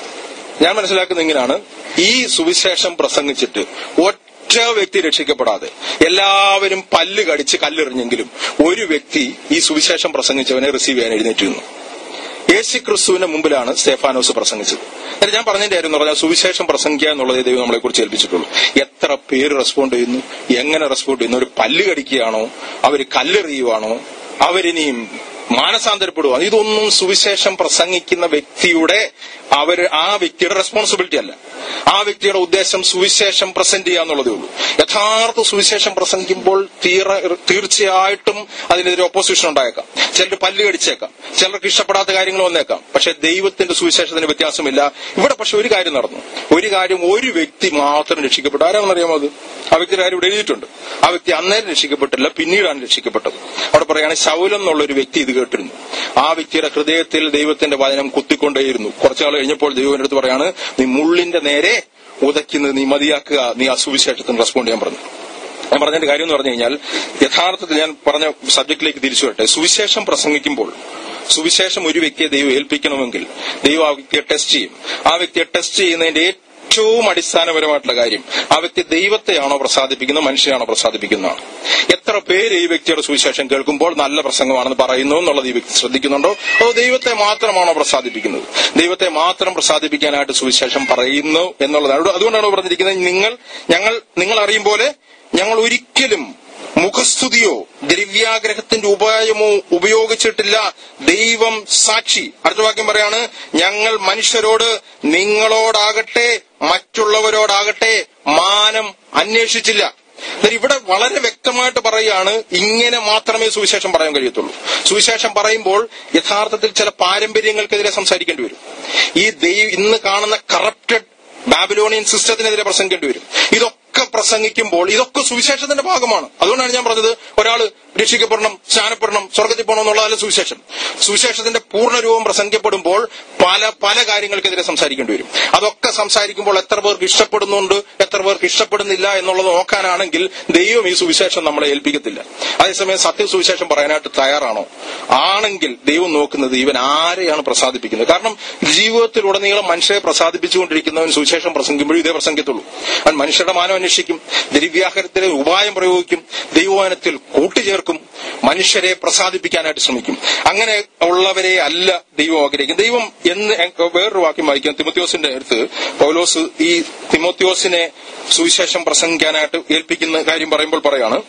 ഞാൻ മനസ്സിലാക്കുന്നത് ഇങ്ങനെയാണ് ഈ സുവിശേഷം പ്രസംഗിച്ചിട്ട് ഒറ്റ വ്യക്തി രക്ഷിക്കപ്പെടാതെ എല്ലാവരും പല്ല് കടിച്ച് കല്ലെറിഞ്ഞെങ്കിലും ഒരു വ്യക്തി ഈ സുവിശേഷം പ്രസംഗിച്ചവനെ റിസീവ് ചെയ്യാൻ എഴുന്നേറ്റ് നിന്നു യേശു ക്രിസ്തുവിന്റെ മുമ്പിലാണ് സ്റ്റേഫാനോസ് പ്രസംഗിച്ചത് എന്നിട്ട് ഞാൻ പറഞ്ഞതിന്റെ കാര്യം എന്ന് പറഞ്ഞാൽ സുവിശേഷം പ്രസംഗിക്കുക എന്നുള്ളത് ദൈവം നമ്മളെ കുറിച്ച് ഏൽപ്പിച്ചിട്ടുള്ളൂ എത്ര പേര് റെസ്പോണ്ട് ചെയ്യുന്നു എങ്ങനെ റെസ്പോണ്ട് ചെയ്യുന്നു ഒരു പല്ല് കടിക്കുകയാണോ അവർ കല്ലെറിയുവാണോ അവരിനിയും മാനസാന്തരപ്പെടുക ഇതൊന്നും സുവിശേഷം പ്രസംഗിക്കുന്ന വ്യക്തിയുടെ അവർ ആ വ്യക്തിയുടെ റെസ്പോൺസിബിലിറ്റി അല്ല ആ വ്യക്തിയുടെ ഉദ്ദേശം സുവിശേഷം പ്രസന്റ് ചെയ്യുക എന്നുള്ളതേ ഉള്ളൂ യഥാർത്ഥ സുവിശേഷം പ്രസംഗിക്കുമ്പോൾ തീര- തീർച്ചയായിട്ടും അതിനെതിരെ ഒപ്പോസിഷൻ ഉണ്ടായേക്കാം ചിലർ പല്ല് കടിച്ചേക്കാം ചിലർക്ക് ഇഷ്ടപ്പെടാത്ത കാര്യങ്ങൾ വന്നേക്കാം പക്ഷെ ദൈവത്തിന്റെ സുവിശേഷത്തിന് വ്യത്യാസമില്ല ഇവിടെ പക്ഷെ ഒരു കാര്യം നടന്നു ഒരു കാര്യം ഒരു വ്യക്തി മാത്രം രക്ഷിക്കപ്പെട്ടു ആരാണെന്നറിയാമോ അത് ആ വ്യക്തിയുടെ കാര്യം ഇവിടെ എഴുതിയിട്ടുണ്ട് ആ വ്യക്തി അന്നേരം രക്ഷിക്കപ്പെട്ടില്ല പിന്നീടാണ് രക്ഷിക്കപ്പെട്ടത് അവിടെ പറയുകയാണ് ശൗലം എന്നുള്ള ഒരു വ്യക്തി ഇത് കേട്ടിരുന്നു ആ വ്യക്തിയുടെ ഹൃദയത്തിൽ ദൈവത്തിന്റെ വചനം കുത്തിക്കൊണ്ടേയിരുന്നു കുറച്ചു നാൾ കഴിഞ്ഞപ്പോൾ ദൈവത്തിന്റെ അടുത്ത് പറയാണ് നീ മുള്ളിന്റെ നേരെ ഉദയ്ക്കുന്നത് നീ മതിയാക്കുക നീ ആ സുവിശേഷത്തിന് റെസ്പോണ്ട് ചെയ്യാൻ പറഞ്ഞു ഞാൻ പറഞ്ഞതിന്റെ കാര്യം എന്ന് പറഞ്ഞു കഴിഞ്ഞാൽ യഥാർത്ഥത്തിൽ ഞാൻ പറഞ്ഞ സബ്ജക്റ്റിലേക്ക് തിരിച്ചു വരട്ടെ സുവിശേഷം പ്രസംഗിക്കുമ്പോൾ സുവിശേഷം ഒരു വ്യക്തിയെ ദൈവം ഏൽപ്പിക്കണമെങ്കിൽ ദൈവം ആ വ്യക്തിയെ ടെസ്റ്റ് ചെയ്യും ആ വ്യക്തിയെ ടെസ്റ്റ് ചെയ്യുന്നതിന്റെ ഏറ്റവും അടിസ്ഥാനപരമായിട്ടുള്ള കാര്യം ആ വ്യക്തി ദൈവത്തെയാണോ പ്രസാദിപ്പിക്കുന്നത് മനുഷ്യനാണോ പ്രസാദിപ്പിക്കുന്നതാണ് എത്ര പേര് ഈ വ്യക്തിയുടെ സുവിശേഷം കേൾക്കുമ്പോൾ നല്ല പ്രസംഗമാണെന്ന് പറയുന്നു എന്നുള്ളത് ഈ വ്യക്തി ശ്രദ്ധിക്കുന്നുണ്ടോ അതോ ദൈവത്തെ മാത്രമാണോ പ്രസാദിപ്പിക്കുന്നത് ദൈവത്തെ മാത്രം പ്രസാദിപ്പിക്കാനായിട്ട് സുവിശേഷം പറയുന്നു എന്നുള്ളതാണ് അതുകൊണ്ടാണ് പറഞ്ഞിരിക്കുന്നത് നിങ്ങൾ ഞങ്ങൾ നിങ്ങൾ അറിയും പോലെ ഞങ്ങൾ ഒരിക്കലും മുഖസ്തുതിയോ ദ്രവ്യാഗ്രഹത്തിന്റെ ഉപായമോ ഉപയോഗിച്ചിട്ടില്ല ദൈവം സാക്ഷി അടുത്ത വാക്യം പറയാണ് ഞങ്ങൾ മനുഷ്യരോട് നിങ്ങളോടാകട്ടെ മറ്റുള്ളവരോടാകട്ടെ മാനം അന്വേഷിച്ചില്ല എന്നാൽ ഇവിടെ വളരെ വ്യക്തമായിട്ട് പറയുകയാണ് ഇങ്ങനെ മാത്രമേ സുവിശേഷം പറയാൻ കഴിയത്തുള്ളൂ സുവിശേഷം പറയുമ്പോൾ യഥാർത്ഥത്തിൽ ചില പാരമ്പര്യങ്ങൾക്കെതിരെ സംസാരിക്കേണ്ടി വരും ഈ ദൈവ ഇന്ന് കാണുന്ന കറപ്റ്റഡ് ബാബിലോണിയൻ സിസ്റ്റത്തിനെതിരെ പ്രസംഗിക്കേണ്ടി വരും ഇതൊക്കെ പ്രസംഗിക്കുമ്പോൾ ഇതൊക്കെ സുവിശേഷത്തിന്റെ ഭാഗമാണ് അതുകൊണ്ടാണ് ഞാൻ പറഞ്ഞത് ഒരാൾ രക്ഷിക്കപ്പെടണം സ്നാനപ്പെടണം സ്വർഗത്തിൽ പോകണം എന്നുള്ളതല്ല സുവിശേഷം സുവിശേഷത്തിന്റെ പൂർണ്ണരൂപം പ്രസംഗിക്കപ്പെടുമ്പോൾ പല പല കാര്യങ്ങൾക്കെതിരെ സംസാരിക്കേണ്ടി വരും അതൊക്കെ സംസാരിക്കുമ്പോൾ എത്ര പേർക്ക് ഇഷ്ടപ്പെടുന്നുണ്ട് എത്ര പേർക്ക് ഇഷ്ടപ്പെടുന്നില്ല എന്നുള്ളത് നോക്കാനാണെങ്കിൽ ദൈവം ഈ സുവിശേഷം നമ്മളെ ഏൽപ്പിക്കത്തില്ല അതേസമയം സത്യസുവിശേഷം പറയാനായിട്ട് തയ്യാറാണോ ആണെങ്കിൽ ദൈവം നോക്കുന്നത് ഇവൻ ആരെയാണ് പ്രസാദിപ്പിക്കുന്നത് കാരണം ജീവിതത്തിലുടനീളം മനുഷ്യരെ പ്രസാദിപ്പിച്ചുകൊണ്ടിരിക്കുന്നവൻ സുവിശേഷം പ്രസംഗിക്കുമ്പോഴും ഇതേ പ്രസംഗിക്കത്തുള്ളൂ അവൻ മനുഷ്യരുടെ മാനം അന്വേഷിക്കും ദ്രവ്യാഹാരത്തിലെ ഉപായം പ്രയോഗിക്കും ദൈവവാനത്തിൽ കൂട്ടുചേർക്കും മനുഷ്യരെ പ്രസാദിപ്പിക്കാനായിട്ട് ശ്രമിക്കും അങ്ങനെ ഉള്ളവരെ അല്ല ദൈവം ആഗ്രഹിക്കും ദൈവം എന്ന് വേറൊരു വാക്യം വായിക്കാം തിമോത്യോസിന്റെ അടുത്ത് പൗലോസ് ഈ തിമോത്യോസിനെ സുവിശേഷം പ്രസംഗിക്കാനായിട്ട് ഏൽപ്പിക്കുന്ന കാര്യം പറയുമ്പോൾ പറയാണ്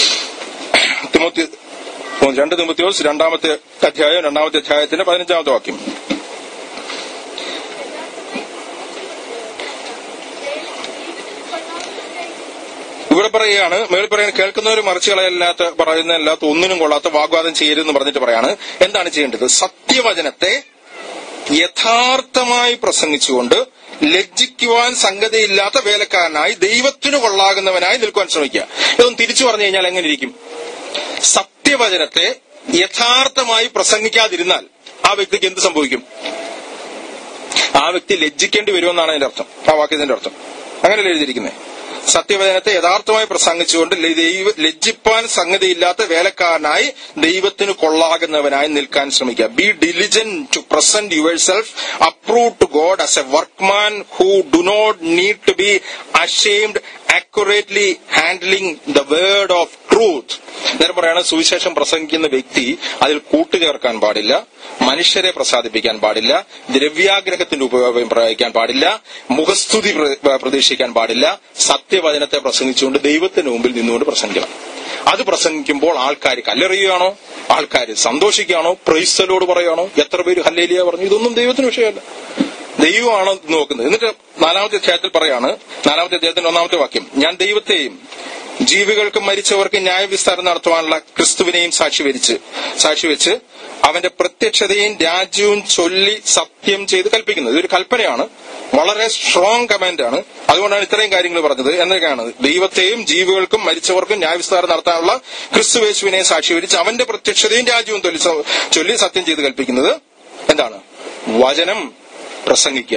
തിമോത്തി രണ്ട് തിമോത്യോസ് രണ്ടാമത്തെ അധ്യായം രണ്ടാമത്തെ അധ്യായത്തിന്റെ പതിനഞ്ചാമത്തെ വാക്യം ഇവിടെ പറയുകയാണ് മേളിൽ പറയുന്നത് കേൾക്കുന്നവർ മറിച്ച് കളയല്ലാത്ത പറയുന്നതല്ലാത്ത ഒന്നിനും കൊള്ളാത്ത വാഗ്വാദം ചെയ്യരുതെന്ന് പറഞ്ഞിട്ട് പറയാണ് എന്താണ് ചെയ്യേണ്ടത് സത്യവചനത്തെ യഥാർത്ഥമായി പ്രസംഗിച്ചുകൊണ്ട് ലജ്ജിക്കുവാൻ സംഗതിയില്ലാത്ത വേലക്കാരനായി ദൈവത്തിനു കൊള്ളാകുന്നവനായി നിൽക്കുവാൻ ശ്രമിക്കുക ഇതൊന്ന് തിരിച്ചു പറഞ്ഞു കഴിഞ്ഞാൽ എങ്ങനെ ഇരിക്കും സത്യവചനത്തെ യഥാർത്ഥമായി പ്രസംഗിക്കാതിരുന്നാൽ ആ വ്യക്തിക്ക് എന്ത് സംഭവിക്കും ആ വ്യക്തി ലജ്ജിക്കേണ്ടി വരുമെന്നാണ് അതിന്റെ അർത്ഥം ആ വാക്യത്തിന്റെ അർത്ഥം അങ്ങനെയല്ലേ എഴുതിയിരിക്കുന്നത് സത്യവചനത്തെ യഥാർത്ഥമായി പ്രസംഗിച്ചുകൊണ്ട് ല- ദൈവ ലജ്ജിപ്പാൻ സംഗതിയില്ലാത്ത വേലക്കാരനായി ദൈവത്തിന് കൊള്ളാകുന്നവനായി നിൽക്കാൻ ശ്രമിക്കുക be diligent to present yourself approve to God as a workman who do not need to be ashamed accurately handling the word of truth നേരം പറയാണ് സുവിശേഷം പ്രസംഗിക്കുന്ന വ്യക്തി അതിൽ കൂട്ടുചേർക്കാൻ പാടില്ല മനുഷ്യരെ പ്രസാദിപ്പിക്കാൻ പാടില്ല ദ്രവ്യാഗ്രഹത്തിന്റെ ഉപയോഗം പ്രയോഗിക്കാൻ പാടില്ല മുഖസ്തുതി പ്ര- പ്രതീക്ഷിക്കാൻ പാടില്ല സത്യവചനത്തെ പ്രസംഗിച്ചുകൊണ്ട് ദൈവത്തിന് മുമ്പിൽ നിന്നുകൊണ്ട് പ്രസംഗിക്കണം അത് പ്രസംഗിക്കുമ്പോൾ ആൾക്കാർ കല്ലെറിയുകയാണോ ആൾക്കാർ സന്തോഷിക്കുകയാണോ പ്രൈസ്തലോട് പറയുകയാണോ എത്ര പേര് ഹല്ലേലിയ പറഞ്ഞു ഇതൊന്നും ദൈവത്തിന് വിഷയമല്ല ദൈവമാണ് ഇത് നോക്കുന്നത് എന്നിട്ട് നാലാമത്തെ അധ്യായത്തിൽ പറയാണ് നാലാമത്തെ അധ്യായത്തിന്റെ ഒന്നാമത്തെ വാക്യം ഞാൻ ദൈവത്തെയും ജീവികൾക്കും മരിച്ചവർക്കും ന്യായവിസ്താരം നടത്തുവാനുള്ള ക്രിസ്തുവിനെയും സാക്ഷി വരിച്ച് സാക്ഷി വെച്ച് അവന്റെ പ്രത്യക്ഷതയും രാജ്യവും ചൊല്ലി സത്യം ചെയ്ത് കൽപ്പിക്കുന്നത് ഇതൊരു കൽപ്പനയാണ് വളരെ സ്ട്രോങ് കമാൻഡ് ആണ് അതുകൊണ്ടാണ് ഇത്രയും കാര്യങ്ങൾ പറഞ്ഞത് എന്നൊക്കെയാണ് ദൈവത്തെയും ജീവികൾക്കും മരിച്ചവർക്കും ന്യായവിസ്താരം നടത്താനുള്ള ക്രിസ്തുവേശുവിനെ സാക്ഷി വരിച്ച് അവന്റെ പ്രത്യക്ഷതയും രാജ്യവും ചൊല്ലി സ- ചൊല്ലി സത്യം ചെയ്ത് കൽപ്പിക്കുന്നത് എന്താണ് വചനം പ്രസംഗിക്കുക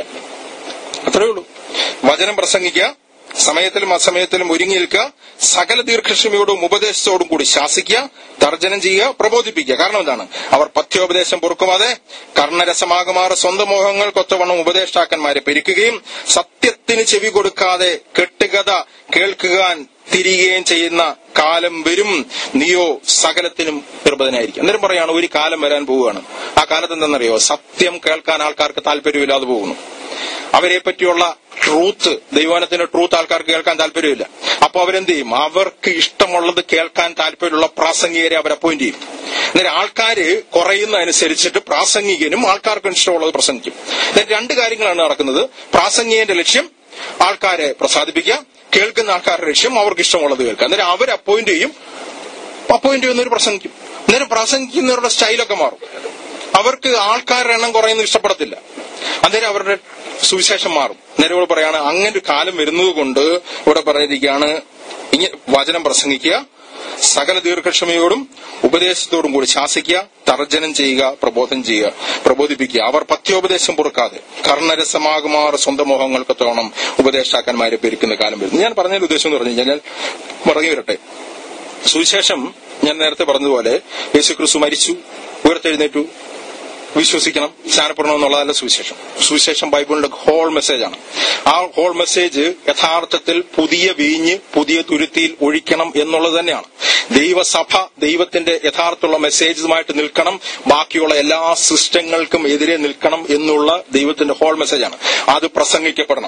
അത്രേ ഉള്ളൂ വചനം പ്രസംഗിക്കുക സമയത്തിലും അസമയത്തിലും ഒരുങ്ങി നിൽക്കുക സകല ദീർഘക്ഷമയോടും ഉപദേശത്തോടും കൂടി ശാസിക്കുക തർജ്ജനം ചെയ്യുക പ്രബോധിപ്പിക്കുക കാരണം എന്താണ് അവർ പഥ്യോപദേശം പൊറുക്കുമാതെ കർണരസമാകുമാറ് സ്വന്തം മോഹങ്ങൾക്കൊത്തവണ്ണം ഉപദേഷ്ടാക്കന്മാരെ പെരുക്കുകയും സത്യത്തിന് ചെവി കൊടുക്കാതെ കെട്ടുകഥ കേൾക്കുവാൻ തിരികുകയും ചെയ്യുന്ന കാലം വരും നീയോ സകലത്തിനും നിർബധനായിരിക്കും അന്നേരം പറയാണ് ഒരു കാലം വരാൻ പോവുകയാണ് ആ കാലത്ത് എന്താണെന്നറിയോ സത്യം കേൾക്കാൻ ആൾക്കാർക്ക് താല്പര്യമില്ലാതെ പോകുന്നു അവരെ പറ്റിയുള്ള ട്രൂത്ത് ദൈവാനത്തിന്റെ ട്രൂത്ത് ആൾക്കാർക്ക് കേൾക്കാൻ താല്പര്യമില്ല അപ്പൊ അവരെന്ത് ചെയ്യും അവർക്ക് ഇഷ്ടമുള്ളത് കേൾക്കാൻ താല്പര്യമുള്ള പ്രാസംഗികരെ അവർ അപ്പോയിന്റ് ചെയ്യും അന്നേരം ആൾക്കാര് കുറയുന്നതനുസരിച്ചിട്ട് പ്രാസംഗികനും ആൾക്കാർക്ക് ഇഷ്ടമുള്ളത് പ്രസംഗിക്കും അന്നേരം രണ്ട് കാര്യങ്ങളാണ് നടക്കുന്നത് പ്രാസംഗികന്റെ ലക്ഷ്യം ആൾക്കാരെ പ്രസാദിപ്പിക്കുക കേൾക്കുന്ന ആൾക്കാരുടെ ലക്ഷ്യം അവർക്ക് ഇഷ്ടമുള്ളത് കേൾക്കുക അന്നേരം അവർ അപ്പോയിന്റ് ചെയ്യും അപ്പോയിന്റ് ചെയ്യുന്നവർ പ്രസംഗിക്കും അന്നേരം പ്രസംഗിക്കുന്നവരുടെ സ്റ്റൈലൊക്കെ മാറും അവർക്ക് ആൾക്കാരുടെ എണ്ണം കുറയുന്നത് ഇഷ്ടപ്പെടത്തില്ല അന്നേരം അവരുടെ സുവിശേഷം മാറും നേരെ ഇവിടെ പറയാണ് അങ്ങനെ ഒരു കാലം വരുന്നത് കൊണ്ട് ഇവിടെ പറഞ്ഞിരിക്കുകയാണ് ഇങ്ങനെ വചനം പ്രസംഗിക്കുക സകല ദീർഘക്ഷമയോടും ഉപദേശത്തോടും കൂടി ശാസിക്കുക തർജ്ജനം ചെയ്യുക പ്രബോധനം ചെയ്യുക പ്രബോധിപ്പിക്കുക അവർ പത്യോപദേശം പൊറുക്കാതെ കർണരസമാകുമാർ സ്വന്തം മോഹങ്ങൾക്ക് തോണം ഉപദേഷ്ടാക്കന്മാരെ പെരുക്കുന്ന കാലം വരുന്നു ഞാൻ പറഞ്ഞതിന്റെ ഉദ്ദേശം എന്ന് പറഞ്ഞു കഴിഞ്ഞാൽ മറങ്ങി വരട്ടെ സുവിശേഷം ഞാൻ നേരത്തെ പറഞ്ഞതുപോലെ യേശുക്രിസ്തു മരിച്ചു ഉയർത്തെഴുന്നേറ്റു വിശ്വസിക്കണം സ്നാനപ്പെടണം എന്നുള്ളതല്ല സുവിശേഷം സുവിശേഷം ബൈബിളിന്റെ ഹോൾ മെസ്സേജാണ് ആ ഹോൾ മെസ്സേജ് യഥാർത്ഥത്തിൽ പുതിയ വീഞ്ഞ് പുതിയ തുരുത്തിയിൽ ഒഴിക്കണം എന്നുള്ളത് തന്നെയാണ് ദൈവസഭ ദൈവത്തിന്റെ യഥാർത്ഥമുള്ള മെസ്സേജുമായിട്ട് നിൽക്കണം ബാക്കിയുള്ള എല്ലാ സിസ്റ്റങ്ങൾക്കും എതിരെ നിൽക്കണം എന്നുള്ള ദൈവത്തിന്റെ ഹോൾ മെസ്സേജാണ് അത് പ്രസംഗിക്കപ്പെടണം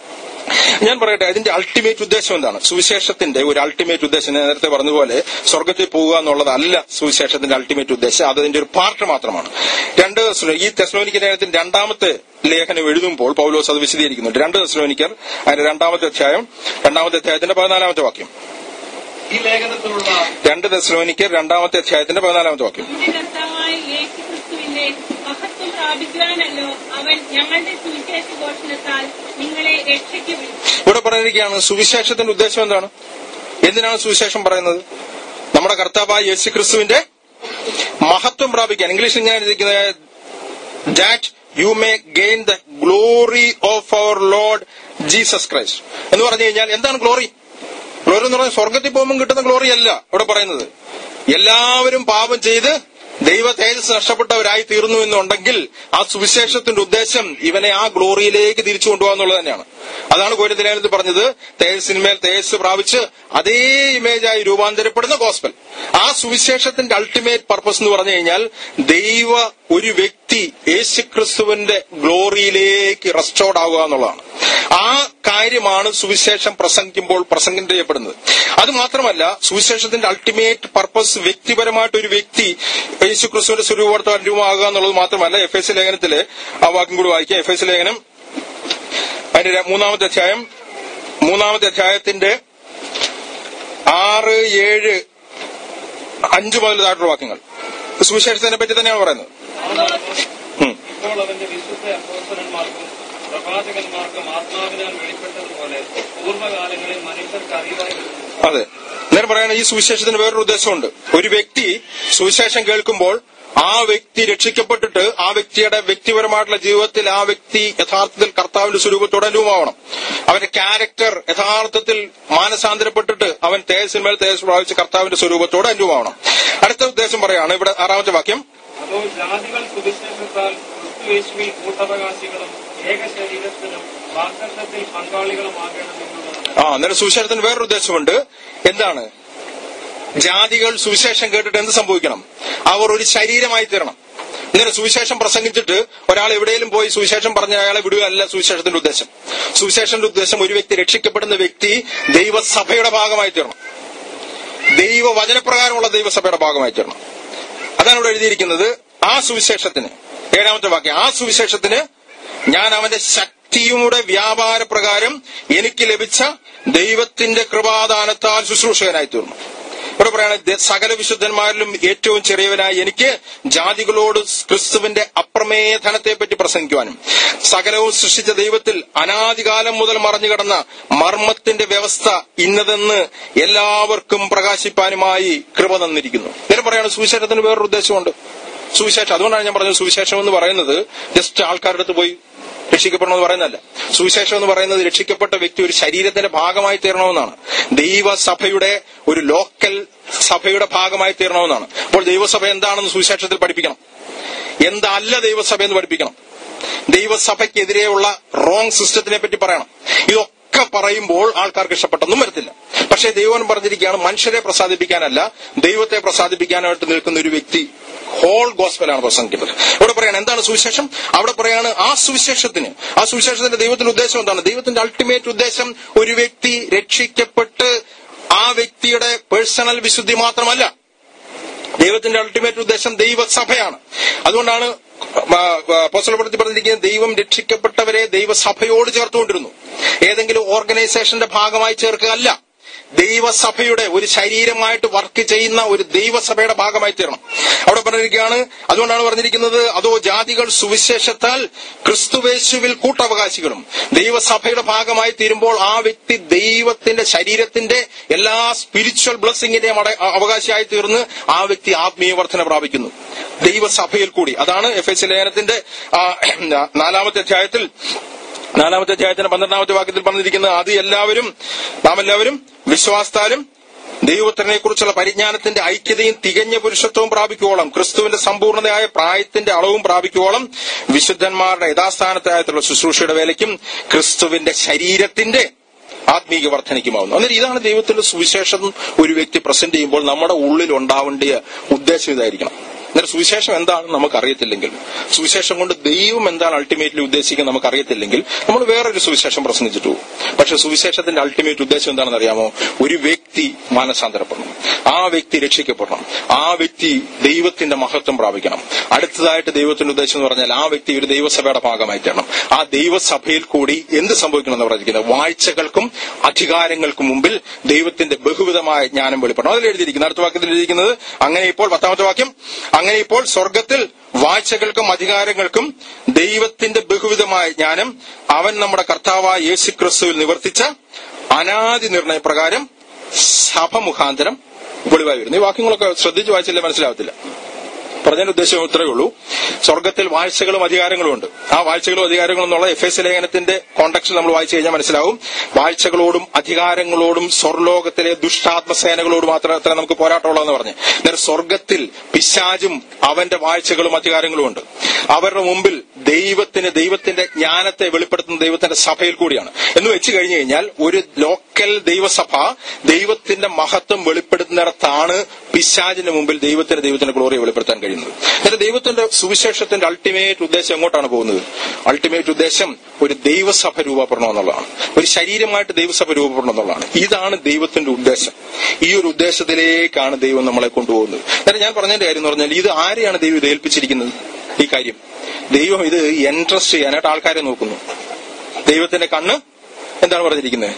ഞാൻ പറയട്ടെ അതിന്റെ അൾട്ടിമേറ്റ് ഉദ്ദേശം എന്താണ് സുവിശേഷത്തിന്റെ ഒരു അൾട്ടിമേറ്റ് ഉദ്ദേശം ഞാൻ നേരത്തെ പറഞ്ഞതുപോലെ സ്വർഗത്തിൽ പോവുക എന്നുള്ളതല്ല സുവിശേഷത്തിന്റെ അൾട്ടിമേറ്റ് ഉദ്ദേശം അത് അതിന്റെ ഒരു പാർട്ട് മാത്രമാണ് രണ്ട് തെസ്സലോ- ഈ തെസ്ലോനിക്ക ലേഖനത്തിന്റെ രണ്ടാമത്തെ ലേഖനം എഴുതുമ്പോൾ പൗലോസ് അത് വിശദീകരിക്കുന്നുണ്ട് രണ്ട് തെസ്ലോനിക്കർ അതിന്റെ രണ്ടാമത്തെ അധ്യായം രണ്ടാമത്തെ അധ്യായത്തിന്റെ പതിനാലാമത്തെ വാക്യം ഈ ലേഖനത്തിലുള്ള രണ്ട് തെസ്ലോനിക്കർ രണ്ടാമത്തെ അധ്യായത്തിന്റെ പതിനാലാമത്തെ വാക്യം നമ്മുടെ കർത്താവായ യേശു ക്രിസ്തുവിന്റെ മഹത്വം പ്രാപിക്കുവാനല്ലോ അവൻ ഞങ്ങളുടെ സുവിശേഷ ഘോഷണത്താൽ നിങ്ങളെ രക്ഷയ്ക്ക് വിളിച്ചു ഇവിടെ പറഞ്ഞിരിക്കുകയാണ് സുവിശേഷത്തിന്റെ ഉദ്ദേശം എന്താണ് എന്തിനാണ് സുവിശേഷം പറയുന്നത് നമ്മുടെ കർത്താവായ യേശു ക്രിസ്തുവിന്റെ മഹത്വം പ്രാപിക്കാൻ ഇംഗ്ലീഷിൽ ഞാൻ എഴുതിയിരിക്കുന്നത് that you may gain the glory of our lord Jesus Christ എന്ന് പറഞ്ഞു കഴിഞ്ഞാൽ എന്താണ് ഗ്ലോറി ഗ്ലോറി എന്ന് പറഞ്ഞാൽ സ്വർഗത്തിൽ പോകുമ്പോൾ കിട്ടുന്ന ഗ്ലോറി അല്ല ഇവിടെ പറയുന്നത് എല്ലാവരും പാപം ചെയ്ത് ദൈവ തേജസ് നഷ്ടപ്പെട്ടവരായി തീർന്നു എന്നുണ്ടെങ്കിൽ ആ സുവിശേഷത്തിന്റെ ഉദ്ദേശം ഇവനെ ആ ഗ്ലോറിയിലേക്ക് തിരിച്ചു കൊണ്ടുപോകാന്നുള്ളത് തന്നെയാണ് അതാണ് കോരിന്തലേഖനത്തിൽ പറഞ്ഞത് തേജസ്സിന്മേൽ തേജസ് പ്രാപിച്ച് അതേ ഇമേജായി രൂപാന്തരപ്പെടുന്ന ഗോസ്പൽ ആ സുവിശേഷത്തിന്റെ അൾട്ടിമേറ്റ് പർപ്പസ് എന്ന് പറഞ്ഞു കഴിഞ്ഞാൽ ദൈവ ഒരു വ്യക്തി യേശുക്രിസ്തുവിന്റെ ഗ്ലോറിയിലേക്ക് റെസ്റ്റോർഡ് ആവുക എന്നുള്ളതാണ് ആ കാര്യമാണ് സുവിശേഷം പ്രസംഗിക്കുമ്പോൾ പ്രസംഗം ചെയ്യപ്പെടുന്നത് അത് മാത്രമല്ല സുവിശേഷത്തിന്റെ അൾട്ടിമേറ്റ് പർപ്പസ് വ്യക്തിപരമായിട്ട് ഒരു വ്യക്തി യേശുക്രിസ്തുവിന്റെ സ്വരൂപത്തോട് അനുരൂപമാകുക എന്നുള്ളത് മാത്രമല്ല എഫ് എസ് ലേഖനത്തിലെ ആ വാക്യം കൂടി വായിക്കാം എഫ് എസ് ലേഖനം അതിന്റെ ര- മൂന്നാമത്തെ അധ്യായം മൂന്നാമത്തെ അധ്യായത്തിന്റെ ആറ് ഏഴ് അഞ്ച് മുതൽ താഴെയുള്ള വാക്യങ്ങൾ സുവിശേഷത്തിനെ പറ്റി തന്നെയാണ് പറയുന്നത് ഉം. ഇപ്പോൾ അവന്റെ വിശുദ്ധ അപ്പോസ്തലന്മാർക്കും പ്രവാചകന്മാർക്കും ആത്മാവിനാൽ വെളിപ്പെട്ടതുപോലെ പൂർവ്വകാലങ്ങളിൽ മനുഷ്യർക്ക് അറിവായി വരുന്നു അതെ നേരം പറയുന്ന ഈ സുവിശേഷത്തിന് വേറൊരു ഉദ്ദേശമുണ്ട് ഒരു വ്യക്തി സുവിശേഷം കേൾക്കുമ്പോൾ ആ വ്യക്തി രക്ഷിക്കപ്പെട്ടിട്ട് ആ വ്യക്തിയുടെ വ്യക്തിപരമായിട്ടുള്ള ജീവിതത്തിൽ ആ വ്യക്തി യഥാർത്ഥത്തിൽ കർത്താവിന്റെ സ്വരൂപത്തോടെ അനുഭവമാവണം അവന്റെ ക്യാരക്ടർ യഥാർത്ഥത്തിൽ മാനസാന്തരപ്പെട്ടിട്ട് അവൻ തേജസ്സിന്മേൽ തേജസ് പ്രാപിച്ച് കർത്താവിന്റെ സ്വരൂപത്തോടെ അനുഭവമാവണം അടുത്ത ഉദ്ദേശം പറയാണ് ഇവിടെ ആറാമത്തെ വാക്യം അതോ ജാതികൾ സുവിശേഷത്താൽ ക്രിസ്തുയേശുവിൽ കൂട്ടവകാശികളും ഏകശരീരത്തിനും വാഗ്ദത്തത്തിൽ പങ്കാളികളുമാകണമെന്നുള്ളതാണ് ആ അന്നേരം സുവിശേഷത്തിന് വേറൊരു ഉദ്ദേശമുണ്ട് എന്താണ് ജാതികൾ സുവിശേഷം കേട്ടിട്ട് എന്ത് സംഭവിക്കണം അവർ ഒരു ശരീരമായി തീരണം ഇങ്ങനെ സുവിശേഷം പ്രസംഗിച്ചിട്ട് ഒരാൾ എവിടെയെങ്കിലും പോയി സുവിശേഷം പറഞ്ഞ അയാളെ വിടുകയല്ല സുവിശേഷത്തിന്റെ ഉദ്ദേശം സുവിശേഷന്റെ ഉദ്ദേശം ഒരു വ്യക്തി രക്ഷിക്കപ്പെടുന്ന വ്യക്തി ദൈവസഭയുടെ ഭാഗമായി തീരണം ദൈവ വചനപ്രകാരമുള്ള ദൈവസഭയുടെ ഭാഗമായി തീരണം അതാണ് ഇവിടെ എഴുതിയിരിക്കുന്നത് ആ സുവിശേഷത്തിന് ഏഴാമത്തെ വാക്യം ആ സുവിശേഷത്തിന് ഞാൻ അവന്റെ ശക്തിയുടെ വ്യാപാര പ്രകാരം എനിക്ക് ലഭിച്ച ദൈവത്തിന്റെ കൃപാദാനത്താൽ ശുശ്രൂഷകനായി തീർന്നു ഇവിടെ പറയാണ് "ദ- സകല വിശുദ്ധന്മാരിലും ഏറ്റവും ചെറിയവനായി എനിക്ക് ജാതികളോട് ക്രിസ്തുവിന്റെ അപ്രമേയ ധനത്തെപ്പറ്റി പ്രസംഗിക്കുവാനും സകലവും സൃഷ്ടിച്ച ദൈവത്തിൽ അനാദികാലം മുതൽ മറഞ്ഞു കിടന്ന മർമ്മത്തിന്റെ വ്യവസ്ഥ ഇന്നതെന്ന് എല്ലാവർക്കും പ്രകാശിപ്പാനുമായി കൃപ തന്നിരിക്കുന്നു ഇങ്ങനെ പറയാണ് സുവിശേഷത്തിന് വേറൊരു ഉദ്ദേശമുണ്ട് സുവിശേഷം അതുകൊണ്ടാണ് ഞാൻ പറഞ്ഞത് സുവിശേഷം എന്ന് പറയുന്നത് ജസ്റ്റ് ആൾക്കാരുടെ അടുത്ത് പോയി രക്ഷിക്കപ്പെടണമെന്ന് പറയുന്നതല്ല സുവിശേഷം എന്ന് പറയുന്നത് രക്ഷിക്കപ്പെട്ട വ്യക്തി ഒരു ശരീരത്തിന്റെ ഭാഗമായി തീരണമെന്നാണ് ദൈവസഭയുടെ ഒരു ലോക്കൽ സഭയുടെ ഭാഗമായി തീരണമെന്നാണ് അപ്പോൾ ദൈവസഭ എന്താണെന്ന് സുവിശേഷത്തിൽ പഠിപ്പിക്കണം എന്തല്ല ദൈവസഭ എന്ന് പഠിപ്പിക്കണം ദൈവസഭയ്ക്കെതിരെയുള്ള റോങ് സിസ്റ്റത്തിനെ പറ്റി പറയണം ഇതൊക്കെ പറയുമ്പോൾ ആൾക്കാർക്ക് ഇഷ്ടപ്പെട്ടൊന്നും വരത്തില്ല പക്ഷേ ദൈവം പറഞ്ഞിരിക്കുകയാണ് മനുഷ്യരെ പ്രസാദിപ്പിക്കാനല്ല ദൈവത്തെ പ്രസാദിപ്പിക്കാനായിട്ട് നിൽക്കുന്ന ഒരു വ്യക്തി ഹോൾ ഗോസ്പലാണ് പ്രസംഗിക്കുന്നത് ഇവിടെ പറയാണ് എന്താണ് സുവിശേഷം അവിടെ പറയാണ് ആ സുവിശേഷത്തിന് ആ സുവിശേഷത്തിന്റെ ദൈവത്തിന്റെ ഉദ്ദേശം എന്താണ് ദൈവത്തിന്റെ അൾട്ടിമേറ്റ് ഉദ്ദേശം ഒരു വ്യക്തി രക്ഷിക്കപ്പെട്ട് ആ വ്യക്തിയുടെ പേഴ്സണൽ വിശുദ്ധി മാത്രമല്ല ദൈവത്തിന്റെ അൾട്ടിമേറ്റ് ഉദ്ദേശം ദൈവസഭയാണ് അതുകൊണ്ടാണ് പോസ്റ്റലപ്പെടുത്തി പറഞ്ഞിരിക്കുന്നത് ദൈവം രക്ഷിക്കപ്പെട്ടവരെ ദൈവസഭയോട് ചേർത്തുകൊണ്ടിരുന്നു ഏതെങ്കിലും ഓർഗനൈസേഷന്റെ ഭാഗമായി ചേർക്കുകയല്ല ദൈവസഭയുടെ ഒരു ശരീരമായിട്ട് വർക്ക് ചെയ്യുന്ന ഒരു ദൈവസഭയുടെ ഭാഗമായി തീരണം അവിടെ പറഞ്ഞിരിക്കുകയാണ് അതുകൊണ്ടാണ് പറഞ്ഞിരിക്കുന്നത് അതോ ജാതികൾ സുവിശേഷത്താൽ ക്രിസ്തുവേശുവിൽ കൂട്ടവകാശികളും ദൈവസഭയുടെ ഭാഗമായി തീരുമ്പോൾ ആ വ്യക്തി ദൈവത്തിന്റെ ശരീരത്തിന്റെ എല്ലാ സ്പിരിച്വൽ ബ്ലസ്സിംഗിന്റെയും അട- അവകാശിയായി തീർന്ന് ആ വ്യക്തി ആത്മീയ വർധന പ്രാപിക്കുന്നു ദൈവസഭയിൽ കൂടി അതാണ് എഫ് എസ് ലേഖനത്തിന്റെ ആ, നാലാമത്തെ അധ്യായത്തിൽ നാലാമത്തെ അധ്യായത്തിന്റെ പന്ത്രണ്ടാമത്തെ വാക്യത്തിൽ പറഞ്ഞിരിക്കുന്നത് അത് എല്ലാവരും നാം എല്ലാവരും വിശ്വാസത്താലും ദൈവത്തിനെ കുറിച്ചുള്ള പരിജ്ഞാനത്തിന്റെ ഐക്യതയും തികഞ്ഞ പുരുഷത്വവും പ്രാപിക്കുവോളം ക്രിസ്തുവിന്റെ സമ്പൂർണ്ണതയായ പ്രായത്തിന്റെ അളവും പ്രാപിക്കുവോളം വിശുദ്ധന്മാരുടെ യഥാസ്ഥാനത്തായിട്ടുള്ള ശുശ്രൂഷയുടെ വേലയ്ക്കും ക്രിസ്തുവിന്റെ ശരീരത്തിന്റെ ആത്മീക വർധനയ്ക്കുമാവുന്നു അന്നേരം ഇതാണ് ദൈവത്തിന്റെ സുവിശേഷം ഒരു വ്യക്തി പ്രസന്റ് ചെയ്യുമ്പോൾ നമ്മുടെ ഉള്ളിൽ ഉണ്ടാവേണ്ടിയ ഉദ്ദേശം ഇതായിരിക്കണം അന്നേരം സുവിശേഷം എന്താണെന്ന് നമുക്ക് അറിയത്തില്ലെങ്കിൽ സുവിശേഷം കൊണ്ട് ദൈവം എന്താണ് അൾട്ടിമേറ്റ്ലി ഉദ്ദേശിക്കുന്നത് നമുക്ക് അറിയത്തില്ലെങ്കിൽ നമ്മൾ വേറൊരു സുവിശേഷം പ്രസംഗിച്ചിട്ട് പോകും പക്ഷെ സുവിശേഷത്തിന്റെ അൾട്ടിമേറ്റ് ഉദ്ദേശം എന്താണെന്ന് അറിയാമോ ഒരു വ്യക്തി മാനസാന്തരപ്പെടണം ആ വ്യക്തി രക്ഷിക്കപ്പെടണം ആ വ്യക്തി ദൈവത്തിന്റെ മഹത്വം പ്രാപിക്കണം അടുത്തതായിട്ട് ദൈവത്തിന്റെ ഉദ്ദേശം എന്ന് പറഞ്ഞാൽ ആ വ്യക്തി ഒരു ദൈവസഭയുടെ ഭാഗമായി തീരണം ആ ദൈവസഭയിൽ കൂടി എന്ത് സംഭവിക്കണം എന്ന് പറഞ്ഞിരിക്കുന്നത് വാഴ്ചകൾക്കും അധികാരങ്ങൾക്കും മുമ്പിൽ ദൈവത്തിന്റെ ബഹുവിധമായ ജ്ഞാനം വെളിപ്പെടണം അതിൽ എഴുതിയിരിക്കുന്നത് അടുത്ത വാക്യത്തിൽ എഴുതിയിരിക്കുന്നത് അങ്ങനെ ഇപ്പോൾ പത്താമത്തെ വാക്യം അങ്ങനെ ഇപ്പോൾ സ്വർഗത്തിൽ വാഴ്ചകൾക്കും അധികാരങ്ങൾക്കും ദൈവത്തിന്റെ ബഹുവിധമായ ജ്ഞാനം അവൻ നമ്മുടെ കർത്താവായ യേശു ക്രിസ്തുവിൽ നിവർത്തിച്ച അനാദി നിർണയപ്രകാരം സഭ മുഖാന്തരം വെളിവായി വരുന്നു ഈ വാക്യങ്ങളൊക്കെ ശ്രദ്ധിച്ച് വായിച്ചില്ലേ മനസ്സിലാവത്തില്ല പറഞ്ഞതിന്റെ ഉദ്ദേശം ഇത്രയേ ഉള്ളൂ സ്വർഗത്തിൽ വാഴ്ചകളും അധികാരങ്ങളും ഉണ്ട് ആ വാഴ്ചകളും അധികാരങ്ങളും എന്നുള്ള എഫ് എസ് ലേഖനത്തിന്റെ കോണ്ടക്സ്റ്റ് നമ്മൾ വായിച്ചു കഴിഞ്ഞാൽ മനസ്സിലാവും വാഴ്ചകളോടും അധികാരങ്ങളോടും സ്വർലോകത്തിലെ ദുഷ്ടാത്മസേനകളോട് മാത്രമേ നമുക്ക് പോരാട്ടമുള്ളതെന്ന് പറഞ്ഞു നേരെ സ്വർഗത്തിൽ പിശാചും അവന്റെ വാഴ്ചകളും അധികാരങ്ങളും ഉണ്ട് അവരുടെ മുമ്പിൽ ദൈവത്തിന് ദൈവത്തിന്റെ ജ്ഞാനത്തെ വെളിപ്പെടുത്തുന്ന ദൈവത്തിന്റെ സഭയിൽ കൂടിയാണ് എന്ന് വെച്ച് കഴിഞ്ഞു കഴിഞ്ഞാൽ ഒരു ലോക്കൽ ദൈവസഭ ദൈവത്തിന്റെ മഹത്വം വെളിപ്പെടുത്തുന്നിടത്താണ് പിശാചിന്റെ മുമ്പിൽ ദൈവത്തിന് ദൈവത്തിന്റെ ഗ്ലോറിയെ വെളിപ്പെടുത്താൻ കഴിയുന്നത് എന്നിട്ട് ദൈവത്തിന്റെ സുവിശേഷത്തിന്റെ അൾട്ടിമേറ്റ് ഉദ്ദേശം എങ്ങോട്ടാണ് പോകുന്നത് അൾട്ടിമേറ്റ് ഉദ്ദേശം ഒരു ദൈവസഭ രൂപപ്പെടണം എന്നുള്ളതാണ് ഒരു ശരീരമായിട്ട് ദൈവസഭ രൂപപ്പെടണം എന്നുള്ളതാണ് ഇതാണ് ദൈവത്തിന്റെ ഉദ്ദേശം ഈ ഒരു ഉദ്ദേശത്തിലേക്കാണ് ദൈവം നമ്മളെ കൊണ്ടുപോകുന്നത് എന്നിട്ട് ഞാൻ പറഞ്ഞതിന്റെ കാര്യം എന്ന് പറഞ്ഞാൽ ഇത് ആരെയാണ് ദൈവം ഇത് ഏൽപ്പിച്ചിരിക്കുന്നത് ഈ കാര്യം ദൈവം ഇത് എൻട്രസ്റ്റ് ചെയ്യാനായിട്ട് ആൾക്കാരെ നോക്കുന്നു ദൈവത്തിന്റെ കണ്ണ് എന്താണ് പറഞ്ഞിരിക്കുന്നത്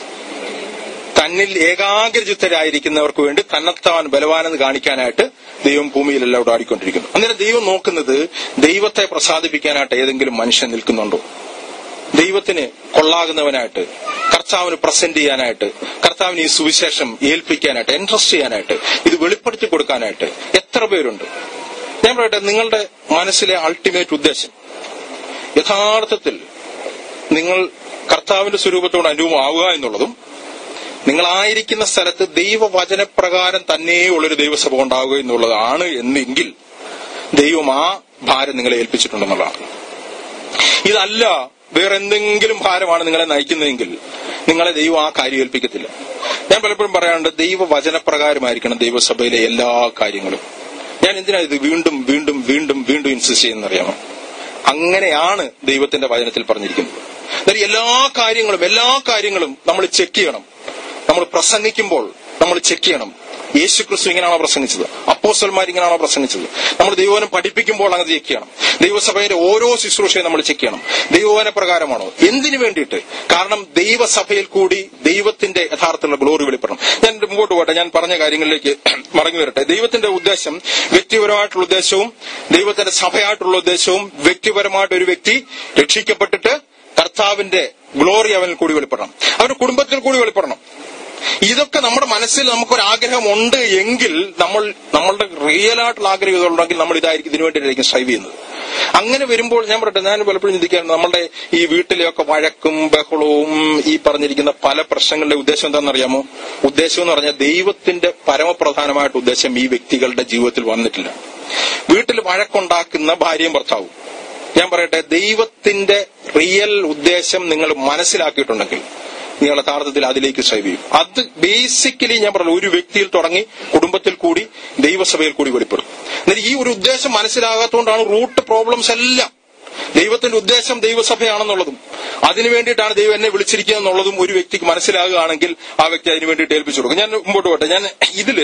തന്നിൽ ഏകാഗ്രചിത്തരായിരിക്കുന്നവർക്ക് വേണ്ടി തന്നെത്താൻ ബലവാനെന്ന് കാണിക്കാനായിട്ട് ദൈവം ഭൂമിയിലെല്ലാം ഇവിടെ ആടിക്കൊണ്ടിരിക്കുന്നു അന്നേരം ദൈവം നോക്കുന്നത് ദൈവത്തെ പ്രസാദിപ്പിക്കാനായിട്ട് ഏതെങ്കിലും മനുഷ്യൻ നിൽക്കുന്നുണ്ടോ ദൈവത്തിന് കൊള്ളാകുന്നവനായിട്ട് കർത്താവിന് പ്രസന്റ് ചെയ്യാനായിട്ട് കർത്താവിന് ഈ സുവിശേഷം ഏൽപ്പിക്കാനായിട്ട് എൻട്രസ്റ്റ് ചെയ്യാനായിട്ട് ഇത് വെളിപ്പെടുത്തി കൊടുക്കാനായിട്ട് എത്ര പേരുണ്ട് ഞാൻ പറയട്ടെ നിങ്ങളുടെ മനസ്സിലെ അൾട്ടിമേറ്റ് ഉദ്ദേശം യഥാർത്ഥത്തിൽ നിങ്ങൾ കർത്താവിന്റെ സ്വരൂപത്തോട് അനുഭവമാവുക എന്നുള്ളതും നിങ്ങളായിരിക്കുന്ന സ്ഥലത്ത് ദൈവവചനപ്രകാരം തന്നെയുള്ളൊരു ദൈവസഭ ഉണ്ടാവുക എന്നുള്ളതാണ് എന്നെങ്കിൽ ദൈവം ആ ഭാരം നിങ്ങളെ ഏൽപ്പിച്ചിട്ടുണ്ടെന്നുള്ളതാണ് ഇതല്ല വേറെ എന്തെങ്കിലും ഭാരമാണ് നിങ്ങളെ നയിക്കുന്നതെങ്കിൽ നിങ്ങളെ ദൈവം ആ കാര്യം ഏൽപ്പിക്കത്തില്ല ഞാൻ പലപ്പോഴും പറയാറുണ്ട് ദൈവവചനപ്രകാരമായിരിക്കണം ദൈവസഭയിലെ എല്ലാ കാര്യങ്ങളും ഞാൻ എന്തിനാ ഇത് വീണ്ടും വീണ്ടും വീണ്ടും വീണ്ടും ഇൻസിസ്റ്റ് ചെയ്യുന്നറിയാമോ അങ്ങനെയാണ് ദൈവത്തിന്റെ വചനത്തിൽ പറഞ്ഞിരിക്കുന്നത് എന്നാൽ എല്ലാ കാര്യങ്ങളും എല്ലാ കാര്യങ്ങളും നമ്മൾ ചെക്ക് ചെയ്യണം നമ്മൾ പ്രസംഗിക്കുമ്പോൾ നമ്മൾ ചെക്ക് ചെയ്യണം യേശു ക്രിസ്തു ഇങ്ങനെയാണോ പ്രസംഗിച്ചത് അപ്പോസ്റ്റൽമാർ ഇങ്ങനെയാണോ പ്രസംഗിച്ചത് നമ്മൾ ദൈവവനം പഠിപ്പിക്കുമ്പോൾ അങ്ങനെ ചെക്ക് ചെയ്യണം ദൈവസഭയുടെ ഓരോ ശുശ്രൂഷയും നമ്മൾ ചെക്ക് ചെയ്യണം ദൈവവന പ്രകാരമാണോ എന്തിനു വേണ്ടിയിട്ട് കാരണം ദൈവസഭയിൽ കൂടി ദൈവത്തിന്റെ യഥാർത്ഥത്തിലുള്ള ഗ്ലോറി വെളിപ്പെടണം ഞാൻ മുമ്പോട്ട് പോട്ടെ ഞാൻ പറഞ്ഞ കാര്യങ്ങളിലേക്ക് മടങ്ങി വരട്ടെ ദൈവത്തിന്റെ ഉദ്ദേശം വ്യക്തിപരമായിട്ടുള്ള ഉദ്ദേശവും ദൈവത്തിന്റെ സഭയായിട്ടുള്ള ഉദ്ദേശവും വ്യക്തിപരമായിട്ട് ഒരു വ്യക്തി രക്ഷിക്കപ്പെട്ടിട്ട് കർത്താവിന്റെ ഗ്ലോറി അവനിൽ കൂടി വെളിപ്പെടണം അവന്റെ കുടുംബത്തിൽ കൂടി വെളിപ്പെടണം ഇതൊക്കെ നമ്മുടെ മനസ്സിൽ നമുക്കൊരു ആഗ്രഹമുണ്ട് എങ്കിൽ നമ്മൾ നമ്മളുടെ റിയൽ ആയിട്ടുള്ള ആഗ്രഹം ഇതുണ്ടെങ്കിൽ നമ്മൾ ഇതായിരിക്കും ഇതിനു വേണ്ടിയിട്ടായിരിക്കും സ്ട്രൈവ് ചെയ്യുന്നത് അങ്ങനെ വരുമ്പോൾ ഞാൻ പറയട്ടെ ഞാൻ പലപ്പോഴും ചിന്തിക്കാറുണ്ട് നമ്മുടെ ഈ വീട്ടിലെയൊക്കെ വഴക്കും ബഹളവും ഈ പറഞ്ഞിരിക്കുന്ന പല പ്രശ്നങ്ങളുടെ ഉദ്ദേശം എന്താണെന്നറിയാമോ ഉദ്ദേശം എന്ന് പറഞ്ഞാൽ ദൈവത്തിന്റെ പരമപ്രധാനമായിട്ട് ഉദ്ദേശം ഈ വ്യക്തികളുടെ ജീവിതത്തിൽ വന്നിട്ടില്ല വീട്ടിൽ വഴക്കുണ്ടാക്കുന്ന ഭാര്യയും ഭർത്താവും ഞാൻ പറയട്ടെ ദൈവത്തിന്റെ റിയൽ ഉദ്ദേശം നിങ്ങൾ മനസ്സിലാക്കിയിട്ടുണ്ടെങ്കിൽ നിങ്ങൾ യഥാർത്ഥത്തിൽ അതിലേക്ക് സേവ് ചെയ്യും അത് ബേസിക്കലി ഞാൻ പറഞ്ഞു ഒരു വ്യക്തിയിൽ തുടങ്ങി കുടുംബത്തിൽ കൂടി ദൈവസഭയിൽ കൂടി വെളിപ്പെടും എന്നാൽ ഈ ഒരു ഉദ്ദേശം മനസ്സിലാകാത്തതുകൊണ്ടാണ് റൂട്ട് പ്രോബ്ലംസ് എല്ലാം ദൈവത്തിന്റെ ഉദ്ദേശം ദൈവസഭയാണെന്നുള്ളതും അതിനു വേണ്ടിയിട്ടാണ് ദൈവം എന്നെ വിളിച്ചിരിക്കുക എന്നുള്ളതും ഒരു വ്യക്തിക്ക് മനസ്സിലാകുകയാണെങ്കിൽ ആ വ്യക്തി അതിനു വേണ്ടിയിട്ട് ഏൽപ്പിച്ചു കൊടുക്കും ഞാൻ മുമ്പോട്ട് പോട്ടെ ഞാൻ ഇതില്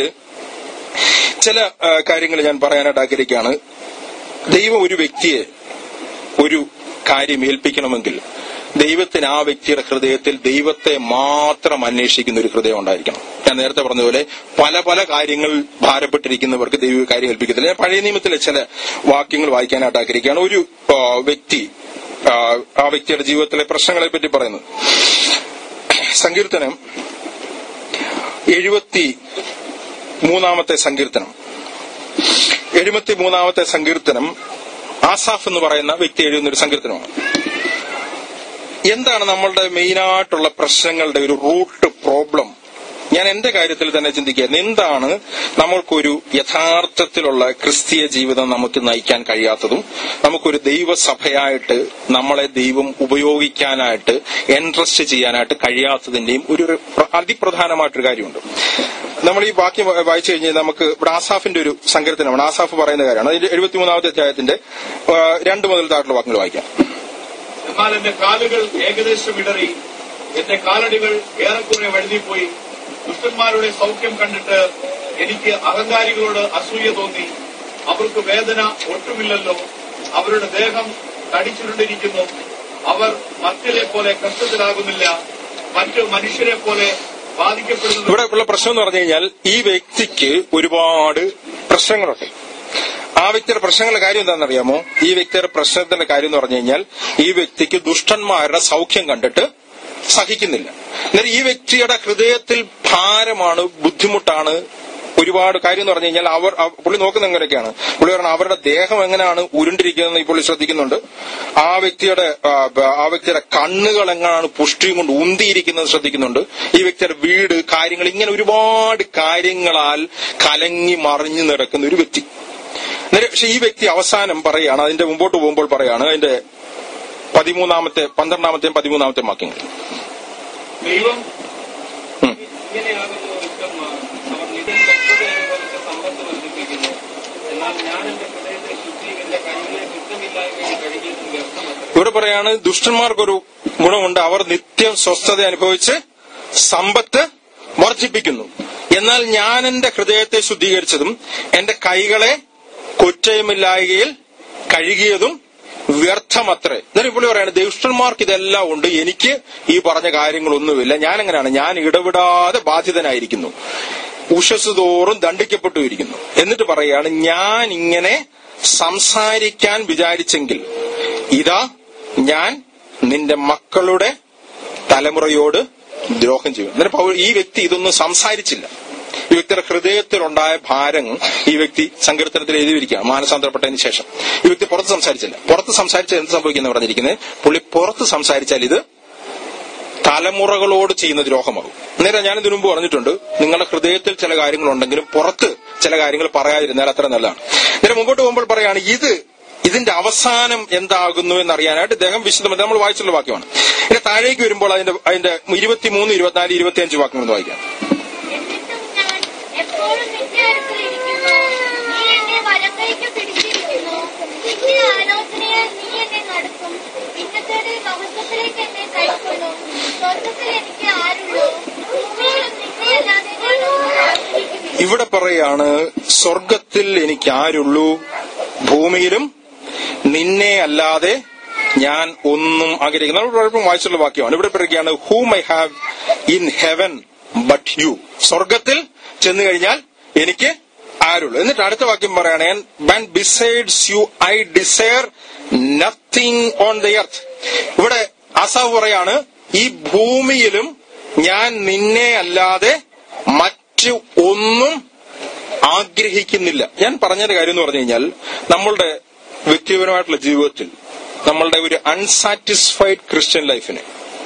ചില കാര്യങ്ങൾ ഞാൻ പറയാനായിട്ട് ആഗ്രഹിക്കുകയാണ് ദൈവം ഒരു വ്യക്തിയെ ഒരു കാര്യം ഏൽപ്പിക്കണമെങ്കിൽ ദൈവത്തിന് ആ വ്യക്തിയുടെ ഹൃദയത്തിൽ ദൈവത്തെ മാത്രം അന്വേഷിക്കുന്ന ഒരു ഹൃദയം ഉണ്ടായിരിക്കണം ഞാൻ നേരത്തെ പറഞ്ഞതുപോലെ പല പല കാര്യങ്ങൾ ഭാരപ്പെട്ടിരിക്കുന്നവർക്ക് ദൈവ കാര്യം ഏൽപ്പിക്കത്തില്ല ഞാൻ പഴയ നിയമത്തിലെ ചില വാക്യങ്ങൾ വായിക്കാനായിട്ട് ആഗ്രഹിക്കുകയാണ് ഒരു ആ, വ്യക്തി ആ, ആ വ്യക്തിയുടെ ജീവിതത്തിലെ പ്രശ്നങ്ങളെ പറ്റി പറയുന്നത് സങ്കീർത്തനം എഴുപത്തി മൂന്നാമത്തെ സങ്കീർത്തനം എഴുപത്തി മൂന്നാമത്തെ സങ്കീർത്തനം ആസാഫ് എന്ന് പറയുന്ന വ്യക്തി എഴുതുന്ന ഒരു സങ്കീർത്തനമാണ് എന്താണ് നമ്മളുടെ മെയിനായിട്ടുള്ള പ്രശ്നങ്ങളുടെ ഒരു റൂട്ട് പ്രോബ്ലം ഞാൻ എന്റെ കാര്യത്തിൽ തന്നെ ചിന്തിക്കുകയായിരുന്നു എന്താണ് നമ്മൾക്കൊരു യഥാർത്ഥത്തിലുള്ള ക്രിസ്തീയ ജീവിതം നമുക്ക് നയിക്കാൻ കഴിയാത്തതും നമുക്കൊരു ദൈവസഭയായിട്ട് നമ്മളെ ദൈവം ഉപയോഗിക്കാനായിട്ട് എൻട്രസ്റ്റ് ചെയ്യാനായിട്ട് കഴിയാത്തതിന്റെയും ഒരു പ്ര- അതിപ്രധാനമായിട്ടൊരു കാര്യമുണ്ട് നമ്മൾ ഈ വാക്യം വാ- വായിച്ചു കഴിഞ്ഞാൽ നമുക്ക് ഇവിടെ ആസാഫിന്റെ ഒരു സങ്കീർത്തനമാണ് ആസാഫ് പറയുന്ന കാര്യമാണ് അതിന്റെ എഴുപത്തിമൂന്നാമത്തെ അധ്യായത്തിന്റെ ആ, രണ്ട് മുതൽ താഴെയുള്ള വാക്യങ്ങൾ വായിക്കാം എന്നാൽ എന്റെ കാലുകൾ ഏകദേശം ഇടറി എന്റെ കാലടികൾ ഏറെക്കുറെ വഴുതിപ്പോയി ദുഷ്ടന്മാരുടെ സൗഖ്യം കണ്ടിട്ട് എനിക്ക് അഹങ്കാരികളോട് അസൂയ തോന്നി അവർക്ക് വേദന ഒട്ടുമില്ലല്ലോ അവരുടെ ദേഹം തടിച്ചുരുണ്ടിരിക്കുന്നു അവർ മറ്റിലെ പോലെ കഷ്ടത്തിലാകുന്നില്ല മറ്റു മനുഷ്യരെ പോലെ ബാധിക്കപ്പെടുന്നത് ഇവിടെ ഉള്ള പ്രശ്നം എന്ന് പറഞ്ഞു കഴിഞ്ഞാൽ ഈ വ്യക്തിക്ക് ഒരുപാട് പ്രശ്നങ്ങളുണ്ട് ആ വ്യക്തിയുടെ പ്രശ്നങ്ങളുടെ കാര്യം എന്താണെന്നറിയാമോ ഈ വ്യക്തിയുടെ പ്രശ്നത്തിന്റെ കാര്യം എന്ന് പറഞ്ഞു കഴിഞ്ഞാൽ ഈ വ്യക്തിക്ക് ദുഷ്ടന്മാരുടെ സൗഖ്യം കണ്ടിട്ട് സഹിക്കുന്നില്ല എന്നാൽ ഈ വ്യക്തിയുടെ ഹൃദയത്തിൽ ഭാരമാണ് ബുദ്ധിമുട്ടാണ് ഒരുപാട് കാര്യം എന്ന് പറഞ്ഞു കഴിഞ്ഞാൽ അവർ അവ- പുള്ളി നോക്കുന്ന എങ്ങനെയൊക്കെയാണ് പുള്ളി പറഞ്ഞ അവരുടെ ദേഹം എങ്ങനെയാണ് ഉരുണ്ടിരിക്കുന്നതെന്ന് ഈ പുള്ളി ശ്രദ്ധിക്കുന്നുണ്ട് ആ വ്യക്തിയുടെ ആ, ബ- ആ വ്യക്തിയുടെ കണ്ണുകൾ എങ്ങനെയാണ് പുഷ്ടിയും കൊണ്ട് ഉന്തിയിരിക്കുന്നത് ശ്രദ്ധിക്കുന്നുണ്ട് ഈ വ്യക്തിയുടെ വീട് കാര്യങ്ങൾ ഇങ്ങനെ ഒരുപാട് കാര്യങ്ങളാൽ കലങ്ങി മറിഞ്ഞു നടക്കുന്ന ഒരു വ്യക്തി നേരെ പക്ഷെ ഈ വ്യക്തി അവസാനം പറയാണ് അതിന്റെ മുമ്പോട്ട് പോകുമ്പോൾ പറയാണ് അതിന്റെ പതിമൂന്നാമത്തെ പന്ത്രണ്ടാമത്തെയും പതിമൂന്നാമത്തെയും വാക്യങ്ങൾ ദൈവം ഉം. ഇങ്ങനെയാകുന്നു ദുഷ്ടന്മാർ അവർ നിത്യം വ്യക്തത അനുഭവിച്ച സമ്പത്ത് വർദ്ധിപ്പിക്കുന്നു എന്നാൽ ഞാൻ എന്റെ ഹൃദയത്തെ ശുദ്ധീകരിച്ച കൈകളെ കുറ്റമില്ലായ്മയിൽ കഴുകിയതും വ്യർത്ഥമല്ല ഇവിടെ പറയാണ് ദുഷ്ടന്മാർക്കൊരു ഗുണമുണ്ട് അവർ നിത്യം സ്വസ്ഥത അനുഭവിച്ച് സമ്പത്ത് വർദ്ധിപ്പിക്കുന്നു എന്നാൽ ഞാൻ എന്റെ ഹൃദയത്തെ ശുദ്ധീകരിച്ചതും എന്റെ കൈകളെ കുറ്റമില്ലായകയിൽ കഴുകിയതും വ്യർത്ഥമത്രേ എന്നിട്ട് പുള്ളി പറയാണ് ദുഷ്ടന്മാർക്ക് ഇതെല്ലാം ഉണ്ട് എനിക്ക് ഈ പറഞ്ഞ കാര്യങ്ങളൊന്നുമില്ല ഞാൻ എങ്ങനെയാണ് ഞാൻ ഇടപെടാതെ ബാധിതനായിരിക്കുന്നു ഉഷസ് തോറും ദണ്ഡിക്കപ്പെട്ടുമിരിക്കുന്നു എന്നിട്ട് പറയാണ് ഞാൻ ഇങ്ങനെ സംസാരിക്കാൻ വിചാരിച്ചെങ്കിൽ ഇതാ ഞാൻ നിന്റെ മക്കളുടെ തലമുറയോട് ദ്രോഹം ചെയ്യും എന്നിട്ട് പൗ- ഈ വ്യക്തി ഇതൊന്നും സംസാരിച്ചില്ല ഈ വ്യക്തിയുടെ ഹൃദയത്തിലുണ്ടായ ഭാരം ഈ വ്യക്തി സങ്കീർത്തനത്തിൽ എഴുതിയിരിക്കുകയാണ് മാനസാന്തരപ്പെട്ടതിന് ശേഷം ഈ വ്യക്തി പുറത്ത് സംസാരിച്ചില്ല പുറത്ത് സംസാരിച്ചാൽ എന്ത് സംഭവിക്കുന്ന പറഞ്ഞിരിക്കുന്നത് പുള്ളി പുറത്ത് സംസാരിച്ചാൽ ഇത് തലമുറകളോട് ചെയ്യുന്ന ദ്രോഹമാകും അന്നേരം ഞാൻ ഇതിനു മുമ്പ് പറഞ്ഞിട്ടുണ്ട് നിങ്ങളുടെ ഹൃദയത്തിൽ ചില കാര്യങ്ങളുണ്ടെങ്കിലും പുറത്ത് ചില കാര്യങ്ങൾ പറയാതിരുന്നാൽ അത്ര നല്ലതാണ് ഇതിന് മുമ്പോട്ട് പോകുമ്പോൾ പറയാണ് ഇത് ഇതിന്റെ അവസാനം എന്താകുന്നു എന്നറിയാനായിട്ട് ഇദ്ദേഹം വിശദമായി നമ്മൾ വായിച്ചുള്ള വാക്യമാണ് ഇനി താഴേക്ക് വരുമ്പോൾ അതിന്റെ അതിന്റെ ഇരുപത്തിമൂന്ന് ഇരുപത്തിനാല് ഇരുപത്തിയഞ്ച് വാക്യങ്ങൾ വായിക്കാം എന്നിട്ടും ഞാൻ എപ്പോഴും നിന്റെ അടുത്തിരിക്കുന്നു നീ എന്നെ വലങ്കൈക്ക് പിടിച്ചിരിക്കുന്നു നിന്റെ ആലോചനയാൽ നീ എന്നെ നടത്തും പിന്നത്തേടെ മഹത്വത്തിലേക്ക് എന്നെ കൈക്കൊള്ളും സ്വർഗത്തിൽ എനിക്ക് ആരുള്ളൂ ഭൂമിയിലും നിന്നെയല്ലാതെ ഞാൻ ഒന്നും ആഗ്രഹിക്കുന്നില്ല ഇവിടെ പറയാണ് സ്വർഗത്തിൽ എനിക്ക് ആരുള്ളൂ ഭൂമിയിലും നിന്നെ അല്ലാതെ ഞാൻ ഒന്നും ആഗ്രഹിക്കുന്നു നമ്മൾ പലപ്പോഴും വായിച്ചുള്ള വാക്യമാണ് ഇവിടെ പറയുകയാണ് whom I have in heaven but you സ്വർഗത്തിൽ ചെന്നു കഴിഞ്ഞാൽ എനിക്ക് ആരുള്ളൂ എന്നിട്ട് അടുത്ത വാക്യം പറയാണ് but besides you I desire nothing on the earth ഇവിടെ ആസാവ് പറയാണ് ഈ ഭൂമിയിലും ഞാൻ നിന്നെ അല്ലാതെ മറ്റു ഒന്നും ആഗ്രഹിക്കുന്നില്ല ഞാൻ പറഞ്ഞൊരു കാര്യം എന്ന് പറഞ്ഞു കഴിഞ്ഞാൽ നമ്മളുടെ വ്യക്തിപരമായിട്ടുള്ള ജീവിതത്തിൽ നമ്മളുടെ ഒരു അൺസാറ്റിസ്ഫൈഡ് ക്രിസ്ത്യൻ ലൈഫിന്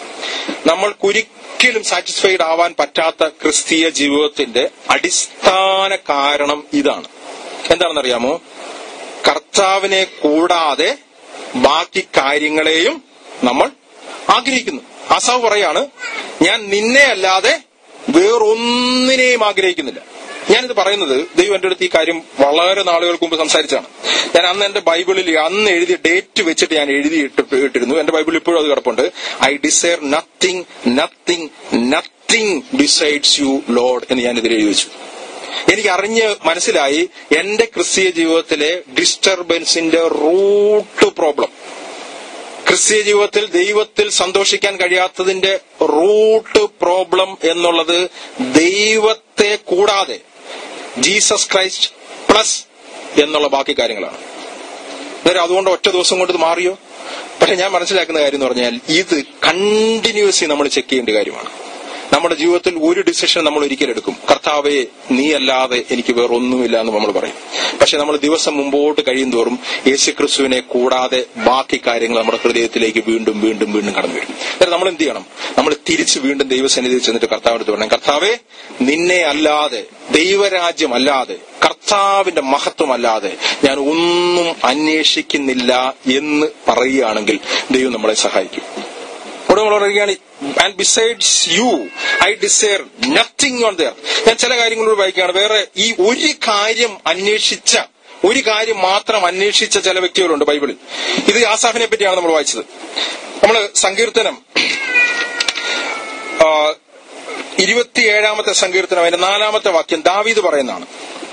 നമ്മൾക്കൊരിക്കലും സാറ്റിസ്ഫൈഡ് ആവാൻ പറ്റാത്ത ക്രിസ്തീയ ജീവിതത്തിന്റെ അടിസ്ഥാന കാരണം ഇതാണ് എന്താണെന്നറിയാമോ കർത്താവിനെ കൂടാതെ ബാക്കി കാര്യങ്ങളെയും നമ്മൾ ആഗ്രഹിക്കുന്നു ആസാവ് പറയാണ് ഞാൻ നിന്നെ അല്ലാതെ വേറൊന്നിനെയും ആഗ്രഹിക്കുന്നില്ല ഞാനിത് പറയുന്നത് ദൈവം എന്റെ അടുത്ത് ഈ കാര്യം വളരെ നാളുകൾക്ക് മുമ്പ് സംസാരിച്ചാണ് ഞാൻ അന്ന് എന്റെ ബൈബിളിൽ അന്ന് എഴുതിയ ഡേറ്റ് വെച്ചിട്ട് ഞാൻ എഴുതി ഇട്ട് ഇട്ടിരുന്നു എന്റെ ബൈബിളിൽ ഇപ്പോഴും അത് കിടപ്പുണ്ട് I desire nothing nothing nothing besides you lord എന്ന് ഞാൻ ഇതിൽ എഴുതി വെച്ചു എനിക്ക് അറിഞ്ഞ് മനസ്സിലായി എന്റെ ക്രിസ്തീയ ജീവിതത്തിലെ ഡിസ്റ്റർബൻസിന്റെ റൂട്ട് പ്രോബ്ലം ക്രിസ്തീയ ജീവിതത്തിൽ ദൈവത്തിൽ സന്തോഷിക്കാൻ കഴിയാത്തതിന്റെ റൂട്ട് പ്രോബ്ലം എന്നുള്ളത് ദൈവത്തെ കൂടാതെ ജീസസ് ക്രൈസ്റ്റ് പ്ലസ് എന്നുള്ള ബാക്കി കാര്യങ്ങളാണ് അന്നേരം അതുകൊണ്ട് ഒറ്റ ദിവസം കൊണ്ട് ഇത് മാറിയോ പക്ഷെ ഞാൻ മനസ്സിലാക്കുന്ന കാര്യം എന്ന് പറഞ്ഞാൽ ഇത് കണ്ടിന്യൂസ്ലി നമ്മൾ ചെക്ക് ചെയ്യേണ്ട കാര്യമാണ് നമ്മുടെ ജീവിതത്തിൽ ഒരു ഡിസിഷൻ നമ്മൾ ഒരിക്കലും എടുക്കും കർത്താവെ നീ അല്ലാതെ എനിക്ക് വേറെ ഒന്നുമില്ല എന്ന് നമ്മൾ പറയും പക്ഷെ നമ്മൾ ദിവസം മുമ്പോട്ട് കഴിയും തോറും യേശുക്രിസ്തുവിനെ കൂടാതെ ബാക്കി കാര്യങ്ങൾ നമ്മുടെ ഹൃദയത്തിലേക്ക് വീണ്ടും വീണ്ടും വീണ്ടും കടന്നു വരും അന്നേരം നമ്മൾ എന്ത് ചെയ്യണം നമ്മൾ തിരിച്ച് വീണ്ടും ദൈവസന്നിധിയിൽ ചെന്നിട്ട് കർത്താവിനടുത്ത് പറയണം കർത്താവെ നിന്നെ അല്ലാതെ ദൈവരാജ്യം അല്ലാതെ കർത്താവിന്റെ മഹത്വം അല്ലാതെ ഞാൻ ഒന്നും അന്വേഷിക്കുന്നില്ല എന്ന് പറയുകയാണെങ്കിൽ ദൈവം നമ്മളെ സഹായിക്കും അവിടെ നമ്മൾ പറയുകയാണ് and besides you I desire nothing on the ഞാൻ ചില കാര്യങ്ങളോട് വായിക്കുകയാണ് വേറെ ഈ ഒരു കാര്യം അന്വേഷിച്ച ഒരു കാര്യം മാത്രം അന്വേഷിച്ച ചില വ്യക്തികളുണ്ട് ബൈബിളിൽ ഇത് ആസാഫിനെ പറ്റിയാണ് നമ്മൾ വായിച്ചത് നമ്മൾ സങ്കീർത്തനം ആ, ഇരുപത്തിയേഴാമത്തെ സങ്കീർത്തനം അതിന്റെ നാലാമത്തെ വാക്യം ദാവീദ് പറയുന്നതാണ്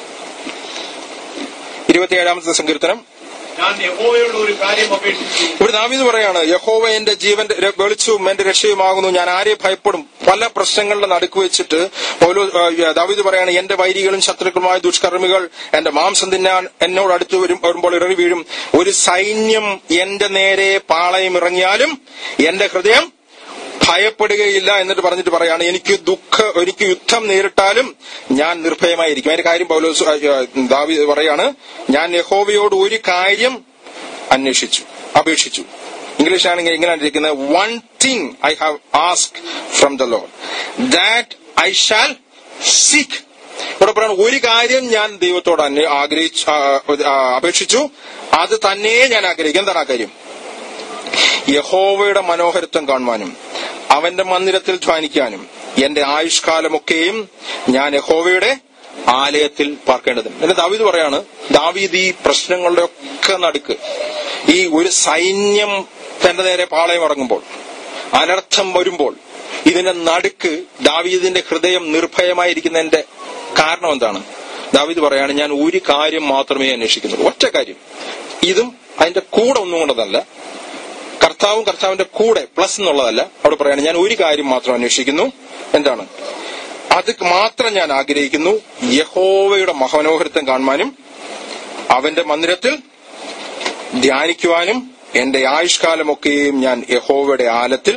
ഇരുപത്തിയേഴാമത്തെ സങ്കീർത്തനം ഞാൻ യഹോവയോട് ഒരു കാര്യം അപേക്ഷിച്ചു ഇവിടെ ദാവീദ് പറയാണ് യഹോവ എന്റെ ജീവന്റെ ര- വെളിച്ചവും എന്റെ രക്ഷയുമാകുന്നു ഞാൻ ആരെ ഭയപ്പെടും പല പ്രശ്നങ്ങളുടെ നടുക്ക് വെച്ചിട്ട് പൗലോ ആ, ദാവീദ് പറയാണ് എന്റെ വൈരികളും ശത്രുക്കളുമായ ദുഷ്കർമ്മികൾ എന്റെ മാംസം തിന്നാൻ എന്നോട് അടുത്ത് വരും വരുമ്പോൾ ഇറങ്ങി വീഴും ഒരു സൈന്യം എന്റെ നേരെ പാളയം ഇറങ്ങിയാലും എന്റെ ഹൃദയം ഭയപ്പെടുകയില്ല എന്നിട്ട് പറഞ്ഞിട്ട് പറയാണ് എനിക്ക് ദുഃഖ എനിക്ക് യുദ്ധം നേരിട്ടാലും ഞാൻ നിർഭയമായിരിക്കും അതിന്റെ കാര്യം പൗലോസ് ആ, ആ, ദാവീദ് പറയാണ് ഞാൻ യഹോവയോട് ഒരു കാര്യം അന്വേഷിച്ചു അപേക്ഷിച്ചു ഇംഗ്ലീഷാണെങ്കിൽ ഇങ്ങനെയാണ് ഇരിക്കുന്നത് one thing I have ask from the lord that I shall seek ഇവിടെ പറയുന്നത് ഒരു കാര്യം ഞാൻ ദൈവത്തോട് അന്വേ- ആഗ്രഹിച്ചു ആ, ആ, അപേക്ഷിച്ചു അത് തന്നെ ഞാൻ ആഗ്രഹിക്കും എന്താണ് ആ കാര്യം യഹോവയുടെ മനോഹരത്വം കാണുവാനും അവന്റെ മന്ദിരത്തിൽ ധ്വാനിക്കാനും എന്റെ ആയുഷ്കാലമൊക്കെയും ഞാൻ യഹോവയുടെ ആലയത്തിൽ പാർക്കേണ്ടതുണ്ട് എന്റെ ദാവീദ് പറയാണ് ദാവീദ് ഈ പ്രശ്നങ്ങളുടെ ഒക്കെ നടുക്ക് ഈ ഒരു സൈന്യം തന്റെ നേരെ പാളയം ഇറങ്ങുമ്പോൾ അനർത്ഥം വരുമ്പോൾ ഇതിന്റെ നടുക്ക് ദാവീദിന്റെ ഹൃദയം നിർഭയമായിരിക്കുന്നതിന്റെ കാരണം എന്താണ് ദാവീദ് പറയാണ് ഞാൻ ഒരു കാര്യം മാത്രമേ അന്വേഷിക്കുന്നുള്ളൂ ഒറ്റ കാര്യം ഇതും അതിന്റെ കൂടെ ഒന്നും കൊണ്ടതല്ല കർത്താവും കർത്താവിന്റെ കൂടെ പ്ലസ് എന്നുള്ളതല്ല അവിടെ പറയാണ് ഞാൻ ഒരു കാര്യം മാത്രം അന്വേഷിക്കുന്നു എന്താണ് അത് മാത്രം ഞാൻ ആഗ്രഹിക്കുന്നു യഹോവയുടെ മഹനോഹരത്വം കാണുവാനും അവന്റെ മന്ദിരത്തിൽ ധ്യാനിക്കുവാനും എന്റെ ആയുഷ്കാലമൊക്കെയും ഞാൻ യഹോവയുടെ ആലത്തിൽ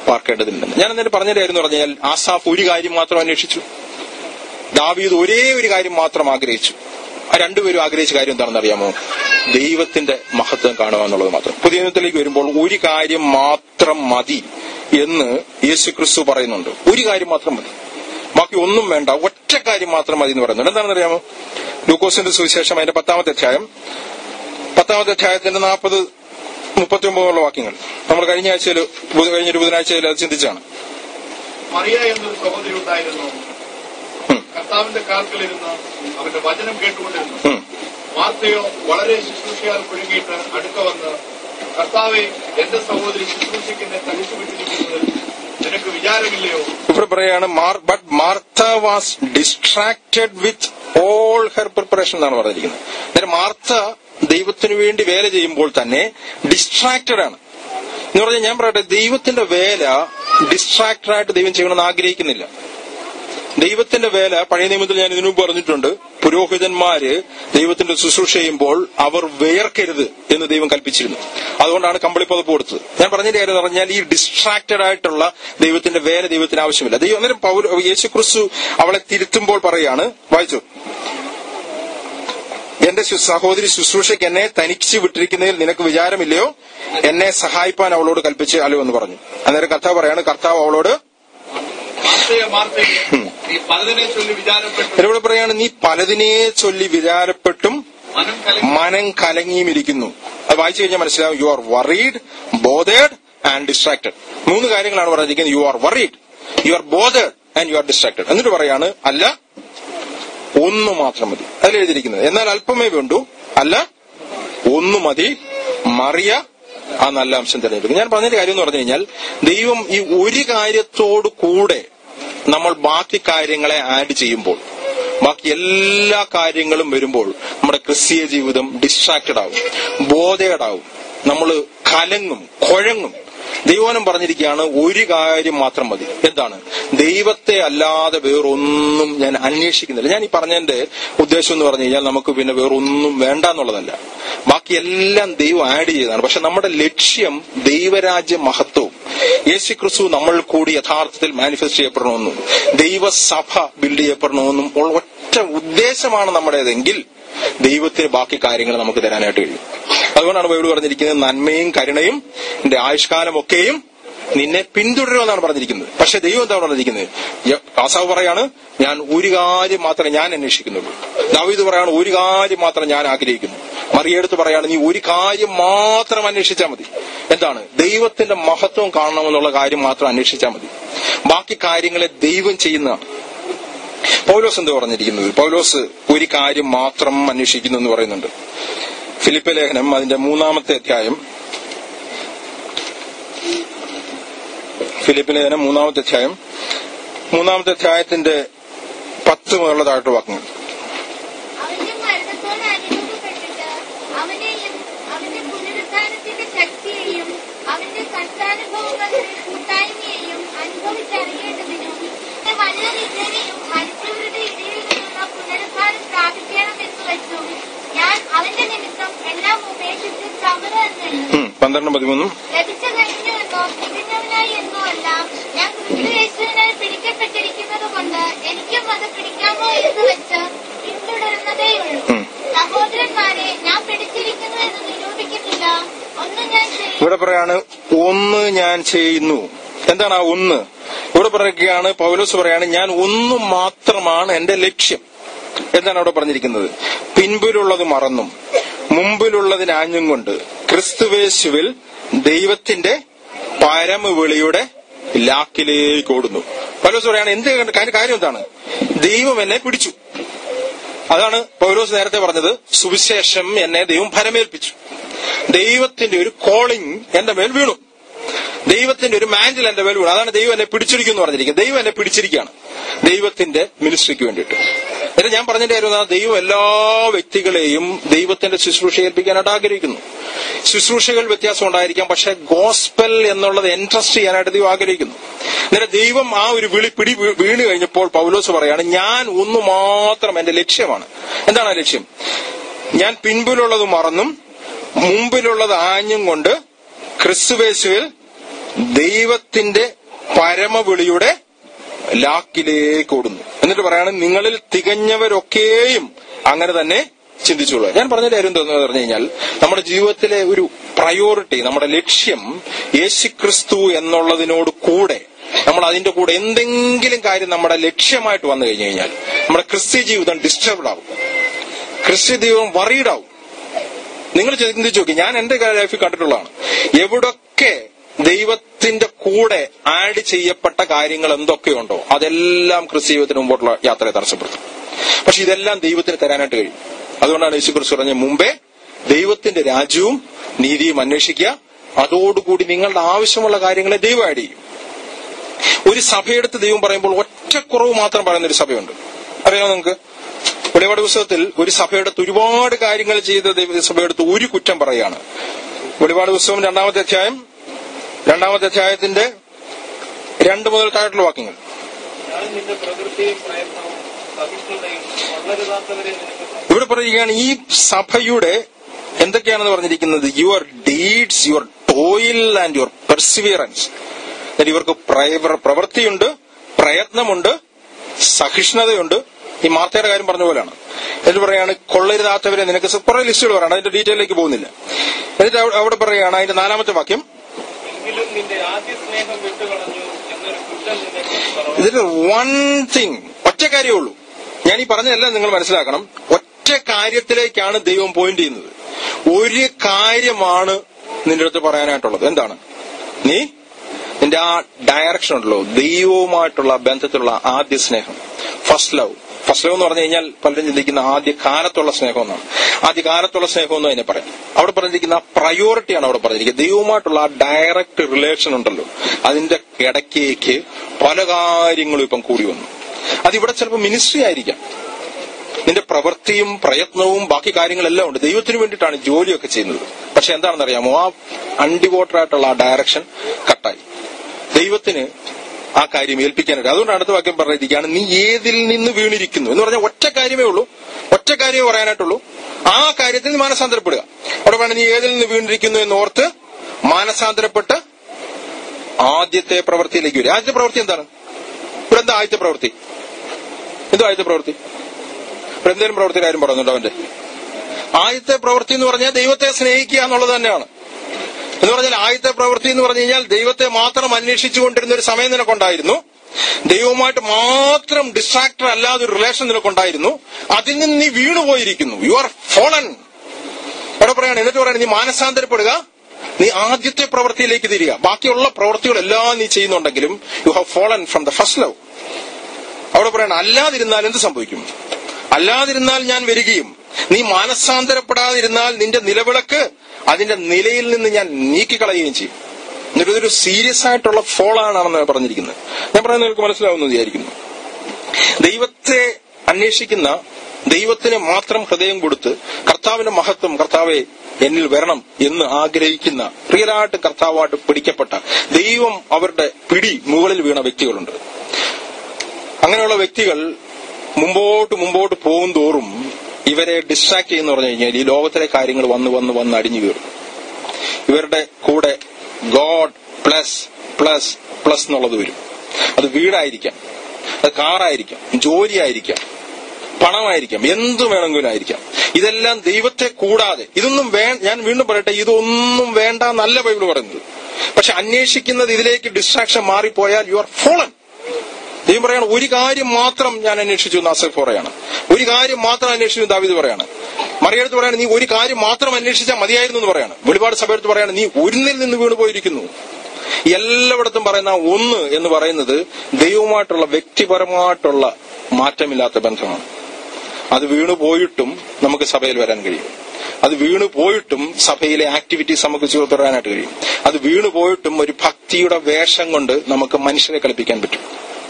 പാർക്കേണ്ടതില്ലെന്ന് ഞാൻ എന്നിട്ട് പറഞ്ഞിട്ടായിരുന്നു പറഞ്ഞാൽ ആസാഫ് ഒരു കാര്യം മാത്രം അന്വേഷിച്ചു ദാവീദ് ഒരേ ഒരു കാര്യം മാത്രം ആഗ്രഹിച്ചു ആ രണ്ടുപേരും ആഗ്രഹിച്ച കാര്യം എന്താണെന്ന് അറിയാമോ ദൈവത്തിന്റെ മഹത്വം കാണുക എന്നുള്ളത് മാത്രം പുതിയ നിയമത്തിലേക്ക് വരുമ്പോൾ ഒരു കാര്യം മാത്രം മതി എന്ന് യേശു ക്രിസ്തു പറയുന്നുണ്ട് ഒരു കാര്യം മാത്രം മതി ബാക്കി ഒന്നും വേണ്ട ഒറ്റ കാര്യം മാത്രം മതി എന്ന് പറയുന്നുണ്ട് എന്താണെന്ന് അറിയാമോ ലൂക്കോസിന്റെ സുവിശേഷം അതിന്റെ പത്താമത്തെ അധ്യായം പത്താമത്തെ അധ്യായത്തിന്റെ നാൽപ്പത് മുപ്പത്തി ഒമ്പതുള്ള വാക്യങ്ങൾ നമ്മൾ കഴിഞ്ഞ ആഴ്ചയിൽ കഴിഞ്ഞ ഒരു ബുധനാഴ്ചയിൽ അത് ചിന്തിച്ചാണ് മറിയ എന്നൊരു സഹോദരി ഉണ്ടായിരുന്നു ഉം. കർത്താവിന്റെ കാൽക്കലിരുന്ന് അവന്റെ വചനം കേട്ടുകൊണ്ടിരുന്നു ഉം. മാർത്തയോ വളരെ ശുശ്രൂഷയാൽ കുഴുങ്ങിയിട്ട് അടുക്ക വന്ന് കർത്താവെ എന്റെ സഹോദരി ശുശ്രൂഷയ്ക്ക് എന്നെ തനിച്ചു വിട്ടിരിക്കുന്നത് നിനക്ക് വിചാരമില്ലയോ ഇവിടെ പറയാണ് but Martha was distracted with all her preparation എന്നാണ് പറഞ്ഞിരിക്കുന്നത് അന്നേരം മാർത്ത ദൈവത്തിന് വേണ്ടി വേല ചെയ്യുമ്പോൾ തന്നെ ഡിസ്ട്രാക്റ്റഡ് ആണ് എന്ന് പറഞ്ഞാൽ ഞാൻ പറയട്ടെ ദൈവത്തിന്റെ വേല ഡിസ്ട്രാക്റ്റഡ് ആയിട്ട് ദൈവം ചെയ്യണമെന്ന് ആഗ്രഹിക്കുന്നില്ല ദൈവത്തിന്റെ വേല പഴയ നിയമത്തിൽ ഞാൻ ഇതിനു മുമ്പ് പറഞ്ഞിട്ടുണ്ട് പുരോഹിതന്മാര് ദൈവത്തിന്റെ ശുശ്രൂഷ ചെയ്യുമ്പോൾ അവർ വേർക്കരുത് എന്ന് ദൈവം കൽപ്പിച്ചിരുന്നു അതുകൊണ്ടാണ് കമ്പിളിപ്പതപ്പ് കൊടുത്തത് ഞാൻ പറഞ്ഞതിന്റെ കാര്യം എന്ന് പറഞ്ഞാൽ ഈ ഡിസ്ട്രാക്റ്റഡ് ആയിട്ടുള്ള ദൈവത്തിന്റെ വേല ദൈവത്തിന് ആവശ്യമില്ല ദൈവം അന്നേരം പൗര യേശു ക്രിസ്തു അവളെ തിരുത്തുമ്പോൾ പറയാണ് വായിച്ചു എന്റെ ശു- സഹോദരി ശുശ്രൂഷയ്ക്ക് എന്നെ തനിച്ച് വിട്ടിരിക്കുന്നതിൽ നിനക്ക് വിചാരമില്ലയോ എന്നെ സഹായിപ്പാൻ അവളോട് കൽപ്പിച്ച് അല്ലോ എന്ന് പറഞ്ഞു അന്നേരം കർത്താവ് പറയാണ് കർത്താവ് അവളോട് മാർത്തയെ മാർത്തയെ നീ പലതിനെ ചൊല്ലി വിചാരപ്പെട്ടു ഇവിടെ പറയാണ് നീ പലതിനെ ചൊല്ലി വിചാരപ്പെട്ടും മനം കലങ്ങി മനം കലങ്ങിയും ഇരിക്കുന്നു അത് വായിച്ചു കഴിഞ്ഞാൽ മനസ്സിലാവും you are worried bothered and distracted മൂന്ന് കാര്യങ്ങളാണ് പറഞ്ഞിരിക്കുന്നത് you are worried you are bothered and you are distracted എന്നിട്ട് പറയാണ് അല്ല ഒന്ന് മാത്രം മതി അതിൽ എഴുതിയിരിക്കുന്നത് എന്നാൽ അല്പമേ വേണ്ടു അല്ല ഒന്ന് മതി മറിയ ആ നല്ല അംശം തിരഞ്ഞെടുക്കും ഞാൻ പറഞ്ഞതിന്റെ കാര്യം എന്ന് പറഞ്ഞു കഴിഞ്ഞാൽ ദൈവം ഈ ഒരു കാര്യത്തോട് കൂടെ നമ്മൾ ബാക്കി കാര്യങ്ങളെ ആഡ് ചെയ്യുമ്പോൾ ബാക്കി എല്ലാ കാര്യങ്ങളും വരുമ്പോൾ നമ്മുടെ ക്രിസ്തീയ ജീവിതം ഡിസ്ട്രാക്റ്റഡ് ആവും ബോധേഡാവും നമ്മൾ കലങ്ങും കുഴങ്ങും ദൈവനം പറഞ്ഞിരിക്കുകയാണ് ഒരു കാര്യം മാത്രം മതി എന്താണ് ദൈവത്തെ അല്ലാതെ വേറൊന്നും ഞാൻ അന്വേഷിക്കുന്നില്ല ഞാൻ ഈ പറഞ്ഞതിന്റെ ഉദ്ദേശം എന്ന് പറഞ്ഞു കഴിഞ്ഞാൽ നമുക്ക് പിന്നെ വേറൊന്നും വേണ്ട എന്നുള്ളതല്ല ബാക്കി എല്ലാം ദൈവം ആഡ് ചെയ്തതാണ് പക്ഷെ നമ്മുടെ ലക്ഷ്യം ദൈവരാജ്യ മഹത്വവും യേശു ക്രിസ്തു നമ്മൾ കൂടി യഥാർത്ഥത്തിൽ മാനിഫെസ്റ്റ് ചെയ്യപ്പെടണമെന്നും ദൈവസഭ ബിൽഡ് ചെയ്യപ്പെടണമെന്നും ഉള്ള ഒറ്റ ഉദ്ദേശമാണ് നമ്മുടേതെങ്കിൽ ദൈവത്തിന് ബാക്കി കാര്യങ്ങൾ നമുക്ക് തരാനായിട്ട് കഴിയും അതുകൊണ്ടാണ് ബൈബിൾ പറഞ്ഞിരിക്കുന്നത് നന്മയും കരുണയും എന്റെ ആയുഷ്കാലമൊക്കെയും നിന്നെ പിന്തുടരുമെന്നാണ് പറഞ്ഞിരിക്കുന്നത് പക്ഷെ ദൈവം എന്താണ് പറഞ്ഞിരിക്കുന്നത് യ- ആസാവ് പറയാണ് ഞാൻ ഒരു കാര്യം മാത്രമേ ഞാൻ അന്വേഷിക്കുന്നുള്ളൂ ദാവീദ് പറയാണ് ഒരു കാര്യം മാത്രം ഞാൻ ആഗ്രഹിക്കുന്നു മറിയെടുത്ത് പറയാണ് നീ ഒരു കാര്യം മാത്രം അന്വേഷിച്ചാൽ മതി എന്താണ് ദൈവത്തിന്റെ മഹത്വം കാണണമെന്നുള്ള കാര്യം മാത്രം അന്വേഷിച്ചാൽ മതി ബാക്കി കാര്യങ്ങളെ ദൈവം ചെയ്യുന്നതാണ് പൗലോസ് എന്ത് പറഞ്ഞിരിക്കുന്നത് പൗലോസ് ഒരു കാര്യം മാത്രം അന്വേഷിക്കുന്നു എന്ന് പറയുന്നുണ്ട് ഫിലിപ്പ് ലേഖനം അതിന്റെ മൂന്നാമത്തെ അധ്യായം ഫിലിപ്പ് ലേഖനം മൂന്നാമത്തെ അധ്യായം മൂന്നാമത്തെ അധ്യായത്തിന്റെ പത്ത് മുതലുള്ള താഴ്ത്തു വാക്കുകൾ അവന്റെ മരണത്തോട് അനുരൂപപ്പെട്ടിട്ട് അവനെയും അവന്റെ പുനരുദ്ധാനത്തിന്റെ ശക്തിയെയും അവന്റെ കഷ്ടാനുഭവങ്ങളുടെ കൂട്ടായ്മയെയും അനുഭവിച്ചറിയേണ്ടതിനും തന്റെ വല്ല വിധേനയും മനുഷ്യരുടെ ഇടയിൽ നിന്നുള്ള പുനരുദ്ധാനം പ്രാപിക്കണമെന്ന് വെച്ചും ഞാൻ അവന്റെ നിമിത്തം എല്ലാം ഉപേക്ഷിച്ച് ചമര എന്നെഴുതും ഉം, പന്ത്രണ്ടും പതിമൂന്നും ലഭിച്ച കഴിഞ്ഞു എന്നോ തികഞ്ഞവനായി എന്നോ അല്ല ഞാൻ ക്രിസ്തുയേശുവിനാൽ പിടിക്കപ്പെട്ടിരിക്കുന്നത് കൊണ്ട് എനിക്കും അത് പിടിക്കാമോ എന്ന് വെച്ച് പിന്തുടരുന്നതേയുള്ളൂ ഉം. സഹോദരന്മാരെ ഞാൻ പിടിച്ചിരിക്കുന്നു എന്ന് നിരൂപിക്കുന്നില്ല ഒന്ന് ഞാൻ ചെയ്യും ഇവിടെ പറയാണ് ഒന്ന് ഞാൻ ചെയ്യുന്നു എന്താണ് ആ ഒന്ന് ഇവിടെ പറയുകയാണ് പൗലോസ് പറയാണ് ഞാൻ ഒന്ന് മാത്രമാണ് എന്റെ ലക്ഷ്യം എന്താണ് അവിടെ പറഞ്ഞിരിക്കുന്നത് പിൻപിലുള്ളത് മറന്നും മുമ്പിലുള്ളതിന് ആഞ്ഞും കൊണ്ട് ക്രിസ്തുവേശുവിൽ ദൈവത്തിന്റെ പരമവിളിയുടെ ലാക്കിലേക്ക് ഓടുന്നു പൗലോസ് പറയാണ് എന്ത് കാര്യം കാര്യം എന്താണ് ദൈവം എന്നെ പിടിച്ചു അതാണ് പൗലോസ് നേരത്തെ പറഞ്ഞത് സുവിശേഷം എന്നെ ദൈവം ഭരമേൽപ്പിച്ചു ദൈവത്തിന്റെ ഒരു കോളിംഗ് എന്റെ മേൽ വീണു ദൈവത്തിന്റെ ഒരു മാൻഡിൽ എന്റെ മേൽ വീണു അതാണ് ദൈവം എന്നെ പിടിച്ചിരിക്കും എന്ന് പറഞ്ഞിരിക്കുന്നത് ദൈവം എന്നെ പിടിച്ചിരിക്കുകയാണ് ദൈവത്തിന്റെ മിനിസ്ട്രിക്ക് വേണ്ടിയിട്ട് എന്നിട്ട് ഞാൻ പറഞ്ഞതിന്റെ കാര്യം എന്താ? ദൈവം എല്ലാ വ്യക്തികളെയും ദൈവത്തിന്റെ ശുശ്രൂഷ ഏൽപ്പിക്കാനായിട്ട് ആഗ്രഹിക്കുന്നു ശുശ്രൂഷകൾ വ്യത്യാസം ഉണ്ടായിരിക്കാം പക്ഷെ ഗോസ്പൽ എന്നുള്ളത് ഇൻട്രസ്റ്റ് ചെയ്യാനായിട്ട് ദൈവം ആഗ്രഹിക്കുന്നു അന്നേരം ദൈവം ആ ഒരു വിളി പിടി വീ- വീണ് കഴിഞ്ഞപ്പോൾ പൗലോസ് പറയാണ് ഞാൻ ഒന്ന് മാത്രം എന്റെ ലക്ഷ്യമാണ് എന്താണ് ആ ലക്ഷ്യം ഞാൻ പിൻപിലുള്ളത് മറന്നും മുമ്പിലുള്ളത് ആഞ്ഞും കൊണ്ട് ക്രിസ്തുവേശുവിൽ ദൈവത്തിന്റെ പരമവിളിയുടെ ലാക്കിലേക്ക് ഓടുന്നു എന്നിട്ട് പറയാണ് നിങ്ങളിൽ തികഞ്ഞവരൊക്കെയും അങ്ങനെ തന്നെ ചിന്തിച്ചോളൂ ഞാൻ പറഞ്ഞ കാര്യം എന്താണെന്ന് പറഞ്ഞു കഴിഞ്ഞാൽ നമ്മുടെ ജീവിതത്തിലെ ഒരു പ്രയോറിറ്റി നമ്മുടെ ലക്ഷ്യം യേശുക്രിസ്തു എന്നുള്ളതിനോട് കൂടെ നമ്മൾ അതിന്റെ കൂടെ എന്തെങ്കിലും കാര്യം നമ്മുടെ ലക്ഷ്യമായിട്ട് വന്നു കഴിഞ്ഞു കഴിഞ്ഞാൽ നമ്മുടെ ക്രിസ്ത്യ ജീവിതം ഡിസ്റ്റർബ്ഡ് ആവും ക്രിസ്ത്യ ജീവിതം വറീഡ് ആവും നിങ്ങൾ ചിന്തിച്ചു നോക്കി ഞാൻ എന്റെ ലൈഫിൽ കണ്ടിട്ടുള്ളതാണ് എവിടൊക്കെ ദൈവത്തിന്റെ കൂടെ ആഡ് ചെയ്യപ്പെട്ട കാര്യങ്ങൾ എന്തൊക്കെയുണ്ടോ അതെല്ലാം ക്രിസ്ത്യ ജീവിതത്തിന് മുമ്പോട്ടുള്ള യാത്രയെ തടസ്സപ്പെടുത്തും പക്ഷെ ഇതെല്ലാം ദൈവത്തിന് തരാനായിട്ട് കഴിയും അതുകൊണ്ടാണ് യേശു ക്രിസ്തു പറഞ്ഞ മുമ്പേ ദൈവത്തിന്റെ രാജ്യവും നീതിയും അന്വേഷിക്കുക അതോടുകൂടി നിങ്ങളുടെ ആവശ്യമുള്ള കാര്യങ്ങളെ ദൈവം ആഡ് ചെയ്യും ഒരു സഭയെടുത്ത് ദൈവം പറയുമ്പോൾ ഒറ്റക്കുറവ് മാത്രം പറയുന്ന ഒരു സഭയുണ്ട് അറിയാമോ നിങ്ങൾക്ക് വെളിപാട് പുസ്തകത്തിൽ ഒരു സഭയെടുത്ത് ഒരുപാട് കാര്യങ്ങൾ ചെയ്ത ദൈവ സഭയെടുത്ത് ഒരു കുറ്റം പറയാണ് വെളിപാട് പുസ്തകം രണ്ടാമത്തെ അധ്യായം രണ്ടാമത്തെ അധ്യായത്തിന്റെ രണ്ട് മുതൽ താഴെയുള്ള വാക്യങ്ങൾ ഞാൻ നിന്റെ പ്രവൃത്തിയും പ്രയത്നവും സഹിഷ്ണുതയും വളരുതാത്തവരെ നിനക്ക് ഇവിടെ പറയുകയാണ് ഈ സഭയുടെ എന്തൊക്കെയാണെന്ന് പറഞ്ഞിരിക്കുന്നത് your deeds your toil and your perseverance ഇവർക്ക് പ്രയ- പ്രവൃത്തിയുണ്ട് പ്രയത്നമുണ്ട് സഹിഷ്ണുതയുണ്ട് ഈ മാർത്തയുടെ കാര്യം പറഞ്ഞ പോലെയാണ് എന്നിട്ട് പറയാണ് കൊള്ളരുതാത്തവരെ നിനക്ക് സ- കുറെ ലിസ്റ്റുകൾ പറയണം അതിന്റെ ഡീറ്റെയിലേക്ക് പോകുന്നില്ല എന്നിട്ട് അവിടെ- അവിടെ പറയുകയാണ് അതിന്റെ നാലാമത്തെ വാക്യം എങ്കിലും നിന്റെ ആദ്യ സ്നേഹം വിട്ടുകളഞ്ഞു എന്നൊരു കുറ്റം നിന്നെ പറഞ്ഞു ഇതിൽ വൺ തിങ് ഒറ്റ കാര്യമേ ഉള്ളൂ ഞാൻ ഈ പറഞ്ഞതെല്ലാം നിങ്ങൾ മനസ്സിലാക്കണം ഒറ്റ കാര്യത്തിലേക്കാണ് ദൈവം പോയിന്റ് ചെയ്യുന്നത് ഒരു കാര്യമാണ് നിന്റെ അടുത്ത് പറയാനായിട്ടുള്ളത് എന്താണ് നീ നിന്റെ ആ ഡയറക്ഷൻ ഉണ്ടല്ലോ ദൈവവുമായിട്ടുള്ള ബന്ധത്തിലുള്ള ആദ്യ സ്നേഹം ഫസ്റ്റ് ലവ് ഫസ്റ്റ് ലവ് എന്ന് പറഞ്ഞു കഴിഞ്ഞാൽ പലരും ചിന്തിക്കുന്ന ആദ്യ കാലത്തുള്ള സ്നേഹം എന്നാണ് ആദ്യ കാലത്തുള്ള സ്നേഹം എന്ന് അതിനെ പറയാം അവിടെ പറഞ്ഞിരിക്കുന്ന ആ പ്രയോറിറ്റിയാണ് അവിടെ പറഞ്ഞിരിക്കുന്നത് ദൈവവുമായിട്ടുള്ള ആ ഡയറക്റ്റ് റിലേഷൻ ഉണ്ടല്ലോ അതിന്റെ ഇടയ്ക്കേക്ക് പല കാര്യങ്ങളും ഇപ്പം കൂടി വന്നു അതിവിടെ ചിലപ്പോൾ മിനിസ്ട്രി ആയിരിക്കാം നിന്റെ പ്രവൃത്തിയും പ്രയത്നവും ബാക്കി കാര്യങ്ങളെല്ലാം ഉണ്ട് ദൈവത്തിന് വേണ്ടിയിട്ടാണ് ജോലിയൊക്കെ ചെയ്യുന്നത് പക്ഷെ എന്താണെന്ന് അറിയാമോ ആ അൺഡിവോട്ടഡ് ആയിട്ടുള്ള ആ ഡയറക്ഷൻ കട്ടായി ദൈവത്തിന് ആ കാര്യം ഏൽപ്പിക്കാനായിട്ട് അതുകൊണ്ട് അടുത്ത വാക്യം പറഞ്ഞിരിക്കുകയാണ് നീ ഏതിൽ നിന്ന് വീണിരിക്കുന്നു എന്ന് പറഞ്ഞാൽ ഒറ്റ കാര്യമേ ഉള്ളൂ ഒറ്റ കാര്യമേ പറയാനായിട്ടുള്ളൂ ആ കാര്യത്തിൽ നീ മാനസാന്തരപ്പെടുക അവിടെ വേണം നീ ഏതിൽ നിന്ന് വീണിരിക്കുന്നു എന്ന് ഓർത്ത് മാനസാന്തരപ്പെട്ട് ആദ്യത്തെ പ്രവൃത്തിയിലേക്ക് വരും ആദ്യത്തെ പ്രവൃത്തി എന്താണ് ഇവിടെ എന്താ ആദ്യത്തെ പ്രവൃത്തി എന്തോ ആദ്യത്തെ പ്രവൃത്തി ഇവിടെ എന്തെങ്കിലും പ്രവൃത്തി കാര്യം പറയുന്നുണ്ടോ അവന്റെ ആദ്യത്തെ പ്രവൃത്തി എന്ന് പറഞ്ഞാൽ ദൈവത്തെ സ്നേഹിക്കുക എന്നുള്ളത് തന്നെയാണ് എന്ന് പറഞ്ഞാൽ ആദ്യത്തെ പ്രവൃത്തി എന്ന് പറഞ്ഞു കഴിഞ്ഞാൽ ദൈവത്തെ മാത്രം അന്വേഷിച്ചുകൊണ്ടിരുന്ന ഒരു സമയം നിനക്കുണ്ടായിരുന്നു ദൈവവുമായിട്ട് മാത്രം ഡിസ്ട്രാക്ടർ അല്ലാതെ ഒരു റിലേഷൻ നിനക്കുണ്ടായിരുന്നു അതിൽ നിന്ന് നീ വീണുപോയിരിക്കുന്നു യു ആർ ഫോളൻ അവിടെ പറയാണ് എന്നിട്ട് പറയാണ് നീ മാനസാന്തരപ്പെടുക നീ ആദ്യത്തെ പ്രവൃത്തിയിലേക്ക് തിരിക ബാക്കിയുള്ള പ്രവൃത്തികളെല്ലാം നീ ചെയ്യുന്നുണ്ടെങ്കിലും you have fallen from the first love അവിടെ പറയണം അല്ലാതിരുന്നാൽ എന്ത് സംഭവിക്കും അല്ലാതിരുന്നാൽ ഞാൻ വരികയും നീ മാനസാന്തരപ്പെടാതിരുന്നാൽ നിന്റെ നിലവിളക്ക് അതിന്റെ നിലയിൽ നിന്ന് ഞാൻ നീക്കിക്കളയുകയും ചെയ്യും എന്നിട്ട് ഇതൊരു സീരിയസ് ആയിട്ടുള്ള ഫോളാണെന്ന് പറഞ്ഞിരിക്കുന്നത് ഞാൻ പറയുന്നത് നിങ്ങൾക്ക് മനസ്സിലാവുന്നു വിചാരിക്കുന്നു ദൈവത്തെ അന്വേഷിക്കുന്ന ദൈവത്തിന് മാത്രം ഹൃദയം കൊടുത്ത് കർത്താവിന്റെ മഹത്വം കർത്താവെ എന്നിൽ വരണം എന്ന് ആഗ്രഹിക്കുന്ന റിയലായിട്ട് കർത്താവായിട്ട് പിടിക്കപ്പെട്ട ദൈവം അവരുടെ പിടി മുകളിൽ വീണ വ്യക്തികളുണ്ട് അങ്ങനെയുള്ള വ്യക്തികൾ മുമ്പോട്ട് മുമ്പോട്ട് പോകും തോറും ഇവരെ ഡിസ്ട്രാക്ട് ചെയ്യുന്ന പറഞ്ഞു കഴിഞ്ഞാൽ ഈ ലോകത്തിലെ കാര്യങ്ങൾ വന്ന് വന്ന് വന്ന് അടിഞ്ഞു കയറും ഇവരുടെ കൂടെ ഗോഡ് പ്ലസ് പ്ലസ് പ്ലസ് എന്നുള്ളത് വരും അത് വീടായിരിക്കാം അത് കാറായിരിക്കാം ജോലിയായിരിക്കാം പണമായിരിക്കാം എന്തു വേണമെങ്കിലും ആയിരിക്കാം ഇതെല്ലാം ദൈവത്തെ കൂടാതെ ഇതൊന്നും വേ ഞാൻ വീണ്ടും പറയട്ടെ ഇതൊന്നും വേണ്ട നല്ല ബൈബിൾ പറയുന്നത് പക്ഷെ അന്വേഷിക്കുന്നത് ഇതിലേക്ക് ഡിസ്ട്രാക്ഷൻ മാറിപ്പോയാൽ യു ആർ ഫോളൻ ദൈവം പറയാണ് ഒരു കാര്യം മാത്രം ഞാൻ അന്വേഷിച്ചു എന്ന് അസഫ് പറയാണ് ഒരു കാര്യം മാത്രം അന്വേഷിച്ചു എന്ന് ദാവീദ് പറയാണ് മറിയടുത്ത് പറയാണ് നീ ഒരു കാര്യം മാത്രം അന്വേഷിച്ചാൽ മതിയായിരുന്നു എന്ന് പറയാണ് വെളിപാട് സഭയെടുത്ത് പറയാണ് നീ ഒന്നിൽ നിന്ന് വീണു പോയിരിക്കുന്നു എല്ലായിടത്തും പറയുന്ന ഒന്ന് എന്ന് പറയുന്നത് ദൈവവുമായിട്ടുള്ള വ്യക്തിപരമായിട്ടുള്ള മാറ്റമില്ലാത്ത ബന്ധമാണ് അത് വീണു പോയിട്ടും നമുക്ക് സഭയിൽ വരാൻ കഴിയും അത് വീണു പോയിട്ടും സഭയിലെ ആക്ടിവിറ്റീസ് നമുക്ക് തുടരാനായിട്ട് കഴിയും അത് വീണു പോയിട്ടും ഒരു ഭക്തിയുടെ വേഷം കൊണ്ട് നമുക്ക് മനുഷ്യരെ കളിപ്പിക്കാൻ പറ്റും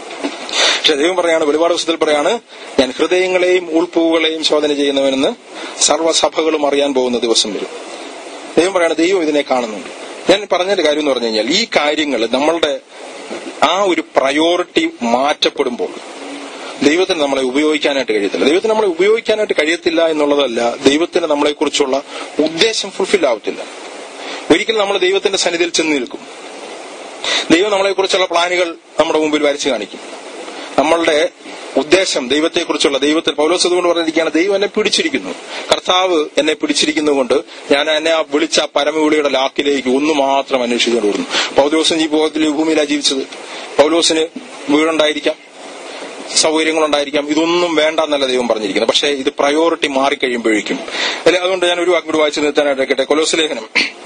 പക്ഷെ ദൈവം പറയാണ് വെളിപാട് പുസ്തകത്തിൽ പറയാണ് ഞാൻ ഹൃദയങ്ങളെയും ഉൾപ്പൂവുകളെയും ശോധന ചെയ്യുന്നവനെന്ന് സർവ്വസഭകളും അറിയാൻ പോകുന്ന ദിവസം വരും ദൈവം പറയാണ് ദൈവം ഇതിനെ കാണുന്നുണ്ട് ഞാൻ പറഞ്ഞൊരു കാര്യം എന്ന് പറഞ്ഞു കഴിഞ്ഞാൽ ഈ കാര്യങ്ങൾ നമ്മളുടെ ആ ഒരു പ്രയോറിറ്റി മാറ്റപ്പെടുമ്പോൾ ദൈവത്തിന് നമ്മളെ ഉപയോഗിക്കാനായിട്ട് കഴിയത്തില്ല ദൈവത്തിന് നമ്മളെ ഉപയോഗിക്കാനായിട്ട് കഴിയത്തില്ല എന്നുള്ളതല്ല ദൈവത്തിന് നമ്മളെക്കുറിച്ചുള്ള ഉദ്ദേശം ഫുൾഫിൽ ആവത്തില്ല ഒരിക്കലും നമ്മൾ ദൈവത്തിന്റെ സന്നിധിയിൽ ചെന്ന് നിൽക്കും ദൈവം നമ്മളെക്കുറിച്ചുള്ള പ്ലാനുകൾ നമ്മുടെ മുമ്പിൽ വരച്ചു കാണിക്കും നമ്മളുടെ ഉദ്ദേശം ദൈവത്തെക്കുറിച്ചുള്ള ദൈവത്തിൽ പൗലോസ് അതുകൊണ്ട് പറഞ്ഞിരിക്കുകയാണ് ദൈവം എന്നെ പിടിച്ചിരിക്കുന്നു കർത്താവ് എന്നെ പിടിച്ചിരിക്കുന്നതുകൊണ്ട് ഞാൻ എന്നെ ആ വിളിച്ച ആ പരമവിളിയുടെ ലാക്കിലേക്ക് ഒന്ന് മാത്രം അന്വേഷിച്ചുകൊണ്ട് വരുന്നു പൗലോസ് ഈ ഭൂമിയിൽ ഭൂമിയിലാണ് ജീവിച്ചത് പൗലോസിന് വീടുണ്ടായിരിക്കാം സൗകര്യങ്ങളുണ്ടായിരിക്കാം ഇതൊന്നും വേണ്ട എന്നല്ല ദൈവം പറഞ്ഞിരിക്കുന്നത് പക്ഷേ ഇത് പ്രയോറിറ്റി മാറിക്കഴിയുമ്പോഴേക്കും അല്ലെ അതുകൊണ്ട് ഞാൻ ഒരു വാക്ക് കൂടി വായിച്ചു നിർത്താനായിട്ട് കൊലോസ് ലേഖനം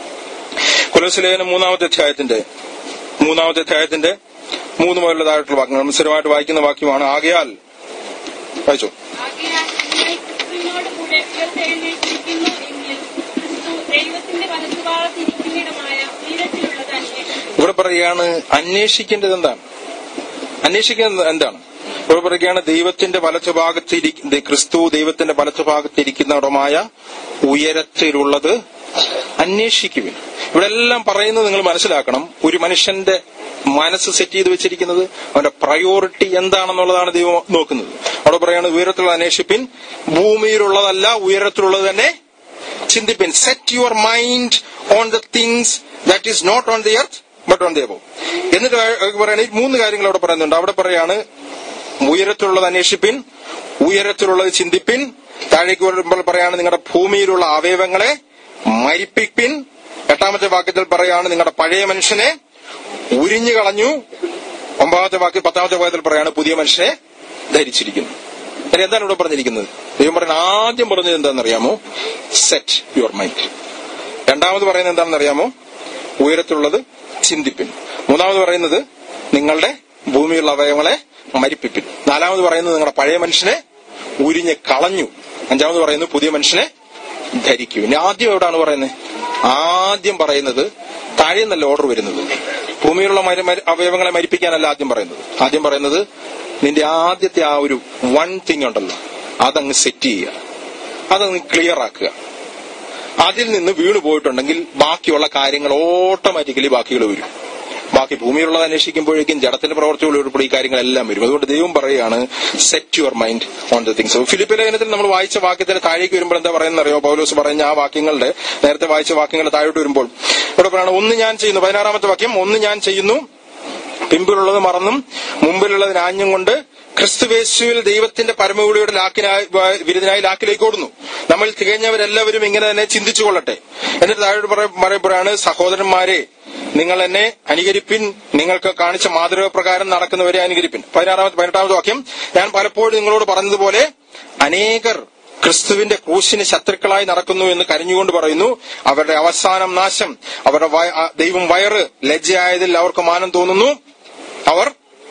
കൊലോസ് ലേഖനം മൂന്നാമത്തെ അധ്യായത്തിന്റെ മൂന്നാമത്തെ അധ്യായത്തിന്റെ മൂന്ന് മുതലുള്ളതായിട്ടുള്ള വാക്യങ്ങൾ നമ്മൾ സ്ഥിരമായിട്ട് വായിക്കുന്ന വാക്യമാണ് ആകയാൽ വായിച്ചോ ആകയാൽ നിങ്ങൾ ക്രിസ്തുവിനോട് കൂടെ ഉയർത്തെഴുന്നേറ്റിരിക്കുന്നു എങ്കിൽ ക്രിസ്തു ദൈവത്തിന്റെ വലതുഭാഗത്തിരിക്കുന്നിടമായ ഉയരത്തിലുള്ളത് അന്വേഷിക്കും ഇവിടെ പറയുകയാണ് അന്വേഷിക്കേണ്ടത് എന്താണ് അന്വേഷിക്കുന്നത് എന്താണ് ഇവിടെ പറയുകയാണ് ദൈവത്തിന്റെ വലത്തുഭാഗത്തിരിക്കുന്ന ക്രിസ്തു ദൈവത്തിന്റെ വലത്തുഭാഗത്തിരിക്കുന്നിടമായ ഉയരത്തിലുള്ളത് അന്വേഷിക്കുവിൻ ഇവിടെ എല്ലാം പറയുന്നത് നിങ്ങൾ മനസ്സിലാക്കണം ഒരു മനുഷ്യന്റെ മനസ്സ് സെറ്റ് ചെയ്ത് വെച്ചിരിക്കുന്നത് അവന്റെ പ്രയോറിറ്റി എന്താണെന്നുള്ളതാണ് ദൈവം നോക്കുന്നത് അവിടെ പറയാണ് ഉയരത്തിലുള്ള അന്വേഷിപ്പിൻ ഭൂമിയിലുള്ളതല്ല ഉയരത്തിലുള്ളത് തന്നെ ചിന്തിപ്പിൻ set your mind on the things that is not on the earth but on the above എന്നിട്ട് പറയുന്നത് മൂന്ന് കാര്യങ്ങൾ അവിടെ പറയുന്നുണ്ട് അവിടെ പറയാണ് ഉയരത്തിലുള്ളത് അന്വേഷിപ്പിൻ ഉയരത്തിലുള്ളത് ചിന്തിപ്പിൻ താഴേക്ക് വരുമ്പോൾ പറയാണ് നിങ്ങളുടെ ഭൂമിയിലുള്ള അവയവങ്ങളെ മരിപ്പിപ്പിൻ എട്ടാമത്തെ വാക്യത്തിൽ പറയാണ് നിങ്ങളുടെ പഴയ മനുഷ്യനെ ഉരിഞ്ഞു കളഞ്ഞു ഒമ്പതാമത്തെ വാക്യം പത്താമത്തെ വാക്യത്തിൽ പറയാണ് പുതിയ മനുഷ്യനെ ധരിച്ചിരിക്കുന്നു കാര്യം എന്താണ് ഇവിടെ പറഞ്ഞിരിക്കുന്നത് ദൈവം പറയുന്നത് ആദ്യം പറഞ്ഞത് എന്താണെന്നറിയാമോ സെറ്റ് യുവർ മൈൻഡ് രണ്ടാമത് പറയുന്നത് എന്താണെന്നറിയാമോ ഉയരത്തിലുള്ളത് ചിന്തിപ്പിൻ മൂന്നാമത് പറയുന്നത് നിങ്ങളുടെ ഭൂമിയുള്ള അവയവങ്ങളെ മരിപ്പിപ്പിൻ നാലാമത് പറയുന്നത് നിങ്ങളുടെ പഴയ മനുഷ്യനെ ഉരിഞ്ഞ് കളഞ്ഞു അഞ്ചാമത് പറയുന്നത് പുതിയ മനുഷ്യനെ ധരിക്കൂ ഇനി ആദ്യം എവിടാണ് പറയുന്നത് ആദ്യം പറയുന്നത് താഴെ നല്ല ഓർഡർ വരുന്നത് ഭൂമിയിലുള്ള മരി- മരി- അവയവങ്ങളെ മരിപ്പിക്കാനല്ല ആദ്യം പറയുന്നത് ആദ്യം പറയുന്നത് നിന്റെ ആദ്യത്തെ ആ ഒരു വൺ തിങ് ഉണ്ടല്ലോ അതങ്ങ് സെറ്റ് ചെയ്യുക അതങ്ങ് ക്ലിയർ ആക്കുക അതിൽ നിന്ന് വീണു പോയിട്ടുണ്ടെങ്കിൽ ബാക്കിയുള്ള കാര്യങ്ങൾ ഓട്ടോമാറ്റിക്കലി ബാക്കികൾ വരും ബാക്കി ഭൂമിയിലുള്ളത് അന്വേഷിക്കുമ്പോഴേക്കും ജഡത്തിന്റെ പ്രവർത്തികൾ ഉൾപ്പെടെ ഈ കാര്യങ്ങളെല്ലാം വരും അതുകൊണ്ട് ദൈവം പറയുകയാണ് set your mind on the things Philip ലേഖനത്തിൽ നമ്മൾ വായിച്ച വാക്യത്തിന് താഴേക്ക് വരുമ്പോൾ എന്താ പറയുന്നത് അറിയോ പൗലോസ് പറഞ്ഞ ആ വാക്യങ്ങളുടെ നേരത്തെ വായിച്ച വാക്യങ്ങൾ താഴോട്ട് വരുമ്പോൾ ഇവിടെ പറയണം ഒന്ന് ഞാൻ ചെയ്യുന്നു പതിനാറാമത്തെ വാക്യം ഒന്ന് ഞാൻ ചെയ്യുന്നു പിമ്പിലുള്ളത് മറന്നും മുമ്പിലുള്ളത് രാജ്യം കൊണ്ട് ക്രിസ്തുവേശുവിൽ ദൈവത്തിന്റെ പരമവിളിയുടെ ലാക്കിനായി വ- വിരുദ്ധനായി ലാക്കിലേക്ക് ഓടുന്നു നമ്മൾ തികഞ്ഞവരെല്ലാവരും ഇങ്ങനെ തന്നെ ചിന്തിച്ചു കൊള്ളട്ടെ എന്നിട്ട് താഴോട്ട് പറയ- പറയപ്പെടുകയാണ് സഹോദരന്മാരെ നിങ്ങൾ എന്നെ അനുകരിപ്പിൻ നിങ്ങൾക്ക് കാണിച്ച മാതൃക പ്രകാരം നടക്കുന്നവരെ അനുകരിപ്പിൻ പതിനാറാമത്തെ പതിനെട്ടാമത്തെ വാക്യം ഞാൻ പലപ്പോഴും നിങ്ങളോട് പറഞ്ഞതുപോലെ അനേകർ ക്രിസ്തുവിന്റെ ക്രൂശിന് ശത്രുക്കളായി നടക്കുന്നു എന്ന് കരഞ്ഞുകൊണ്ട് പറയുന്നു അവരുടെ അവസാനം നാശം അവരുടെ വയ- ആ ദൈവം വയറ് ലജ്ജയായതിൽ അവർക്ക് മാനം തോന്നുന്നു അവർ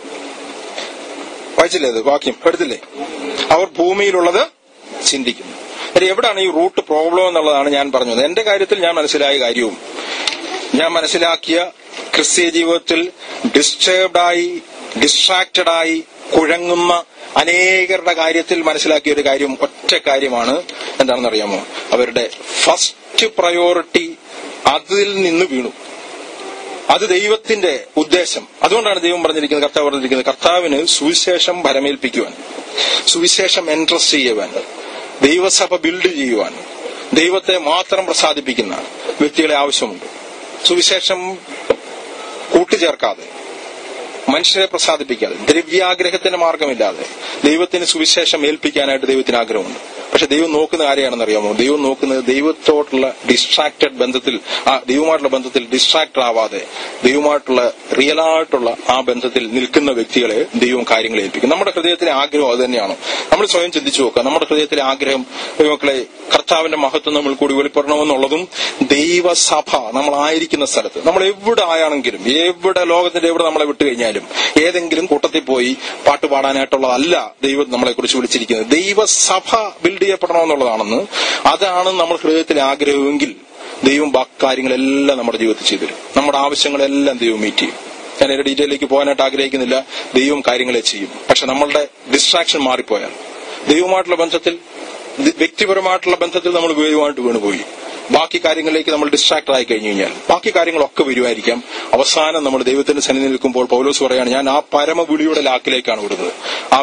വായിച്ചില്ലേ അത് വാക്യം എടുത്തില്ലേ അവർ ഭൂമിയിലുള്ളത് ചിന്തിക്കുന്നു അല്ല എവിടാണ് ഈ റൂട്ട് പ്രോബ്ലം എന്നുള്ളതാണ് ഞാൻ പറഞ്ഞത് എന്റെ കാര്യത്തിൽ ഞാൻ മനസ്സിലായ കാര്യവും ഞാൻ മനസ്സിലാക്കിയ ക്രിസ്തീയ ജീവിതത്തിൽ ഡിസ്റ്റർബ്ഡായി ഡിസ്ട്രാക്റ്റഡായി കുഴങ്ങുന്ന അനേകരുടെ കാര്യത്തിൽ മനസ്സിലാക്കിയ ഒരു കാര്യം ഒറ്റ കാര്യമാണ് എന്താണെന്ന് അറിയാമോ അവരുടെ ഫസ്റ്റ് പ്രയോറിറ്റി അതിൽ നിന്ന് വീണു അത് ദൈവത്തിന്റെ ഉദ്ദേശം അതുകൊണ്ടാണ് ദൈവം പറഞ്ഞിരിക്കുന്നത് കർത്താവ് പറഞ്ഞിരിക്കുന്നത് കർത്താവിന് സുവിശേഷം ഭരമേൽപ്പിക്കുവാൻ സുവിശേഷം എൻട്രസ്റ്റ് ചെയ്യുവാൻ ദൈവസഭ ബിൽഡ് ചെയ്യുവാൻ ദൈവത്തെ മാത്രം പ്രസാദിപ്പിക്കുന്ന വ്യക്തികളെ ആവശ്യമുണ്ട് സുവിശേഷം കൂട്ടിച്ചേർക്കാതെ മനുഷ്യരെ പ്രസാദിപ്പിക്കാതെ ദ്രവ്യാഗ്രഹത്തിന്റെ മാർഗമില്ലാതെ ദൈവത്തിന് സുവിശേഷം ഏൽപ്പിക്കാനായിട്ട് ദൈവത്തിന് ആഗ്രഹമുണ്ട് പക്ഷെ ദൈവം നോക്കുന്ന ആരെയാണെന്ന് അറിയാമോ ദൈവം നോക്കുന്നത് ദൈവത്തോടുള്ള ഡിസ്ട്രാക്റ്റഡ് ബന്ധത്തിൽ ആ ദൈവമായിട്ടുള്ള ബന്ധത്തിൽ ഡിസ്ട്രാക്ട് ആവാതെ ദൈവമായിട്ടുള്ള റിയലായിട്ടുള്ള ആ ബന്ധത്തിൽ നിൽക്കുന്ന വ്യക്തികളെ ദൈവം കാര്യങ്ങൾ ഏൽപ്പിക്കും നമ്മുടെ ഹൃദയത്തിലെ ആഗ്രഹം അത് തന്നെയാണോ നമ്മൾ സ്വയം ചിന്തിച്ചു നോക്കുക നമ്മുടെ ഹൃദയത്തിലെ ആഗ്രഹം ദൈവമക്കളെ കർത്താവിന്റെ മഹത്വം നമ്മൾ കൂടി വെളിപ്പെടണമെന്നുള്ളതും ദൈവസഭ നമ്മളായിരിക്കുന്ന സ്ഥലത്ത് നമ്മൾ എവിടെ ആയാണെങ്കിലും എവിടെ ലോകത്തിന്റെ എവിടെ നമ്മളെ വിട്ടു കഴിഞ്ഞാലും ഏതെങ്കിലും കൂട്ടത്തിൽ പോയി പാട്ട് പാടാനായിട്ടുള്ളതല്ല ദൈവം നമ്മളെ കുറിച്ച് വിളിച്ചിരിക്കുന്നത് ദൈവസഭ ബിൽഡ് ചെയ്യപ്പെടണമെന്നുള്ളതാണെന്ന് അതാണ് നമ്മൾ ഹൃദയത്തിലെ ആഗ്രഹമെങ്കിൽ ദൈവം ബാക്കി കാര്യങ്ങളെല്ലാം നമ്മുടെ ജീവിതത്തിൽ ചെയ്തു തരും നമ്മുടെ ആവശ്യങ്ങളെല്ലാം ദൈവം മീറ്റ് ചെയ്യും ഞാൻ എന്റെ ഡീറ്റെയിലേക്ക് പോകാനായിട്ട് ആഗ്രഹിക്കുന്നില്ല ദൈവം കാര്യങ്ങളെ ചെയ്യും പക്ഷെ നമ്മളുടെ ഡിസ്ട്രാക്ഷൻ മാറിപ്പോയാൽ ദൈവമായിട്ടുള്ള ബന്ധത്തിൽ ദ- വ്യക്തിപരമായിട്ടുള്ള ബന്ധത്തിൽ നമ്മൾ ദൈവമായിട്ട് വീണുപോയി ബാക്കി കാര്യങ്ങളിലേക്ക് നമ്മൾ ഡിസ്ട്രാക്ട് ആയി കഴിഞ്ഞു കഴിഞ്ഞാൽ ബാക്കി കാര്യങ്ങളൊക്കെ വരുമായിരിക്കാം അവസാനം നമ്മൾ ദൈവത്തിന്റെ സന്നിധി നിൽക്കുമ്പോൾ പൗലോസ് പറയാണ് ഞാൻ ആ പരമവിളിയുടെ ലാക്കിലേക്കാണ് വിടുന്നത് ആ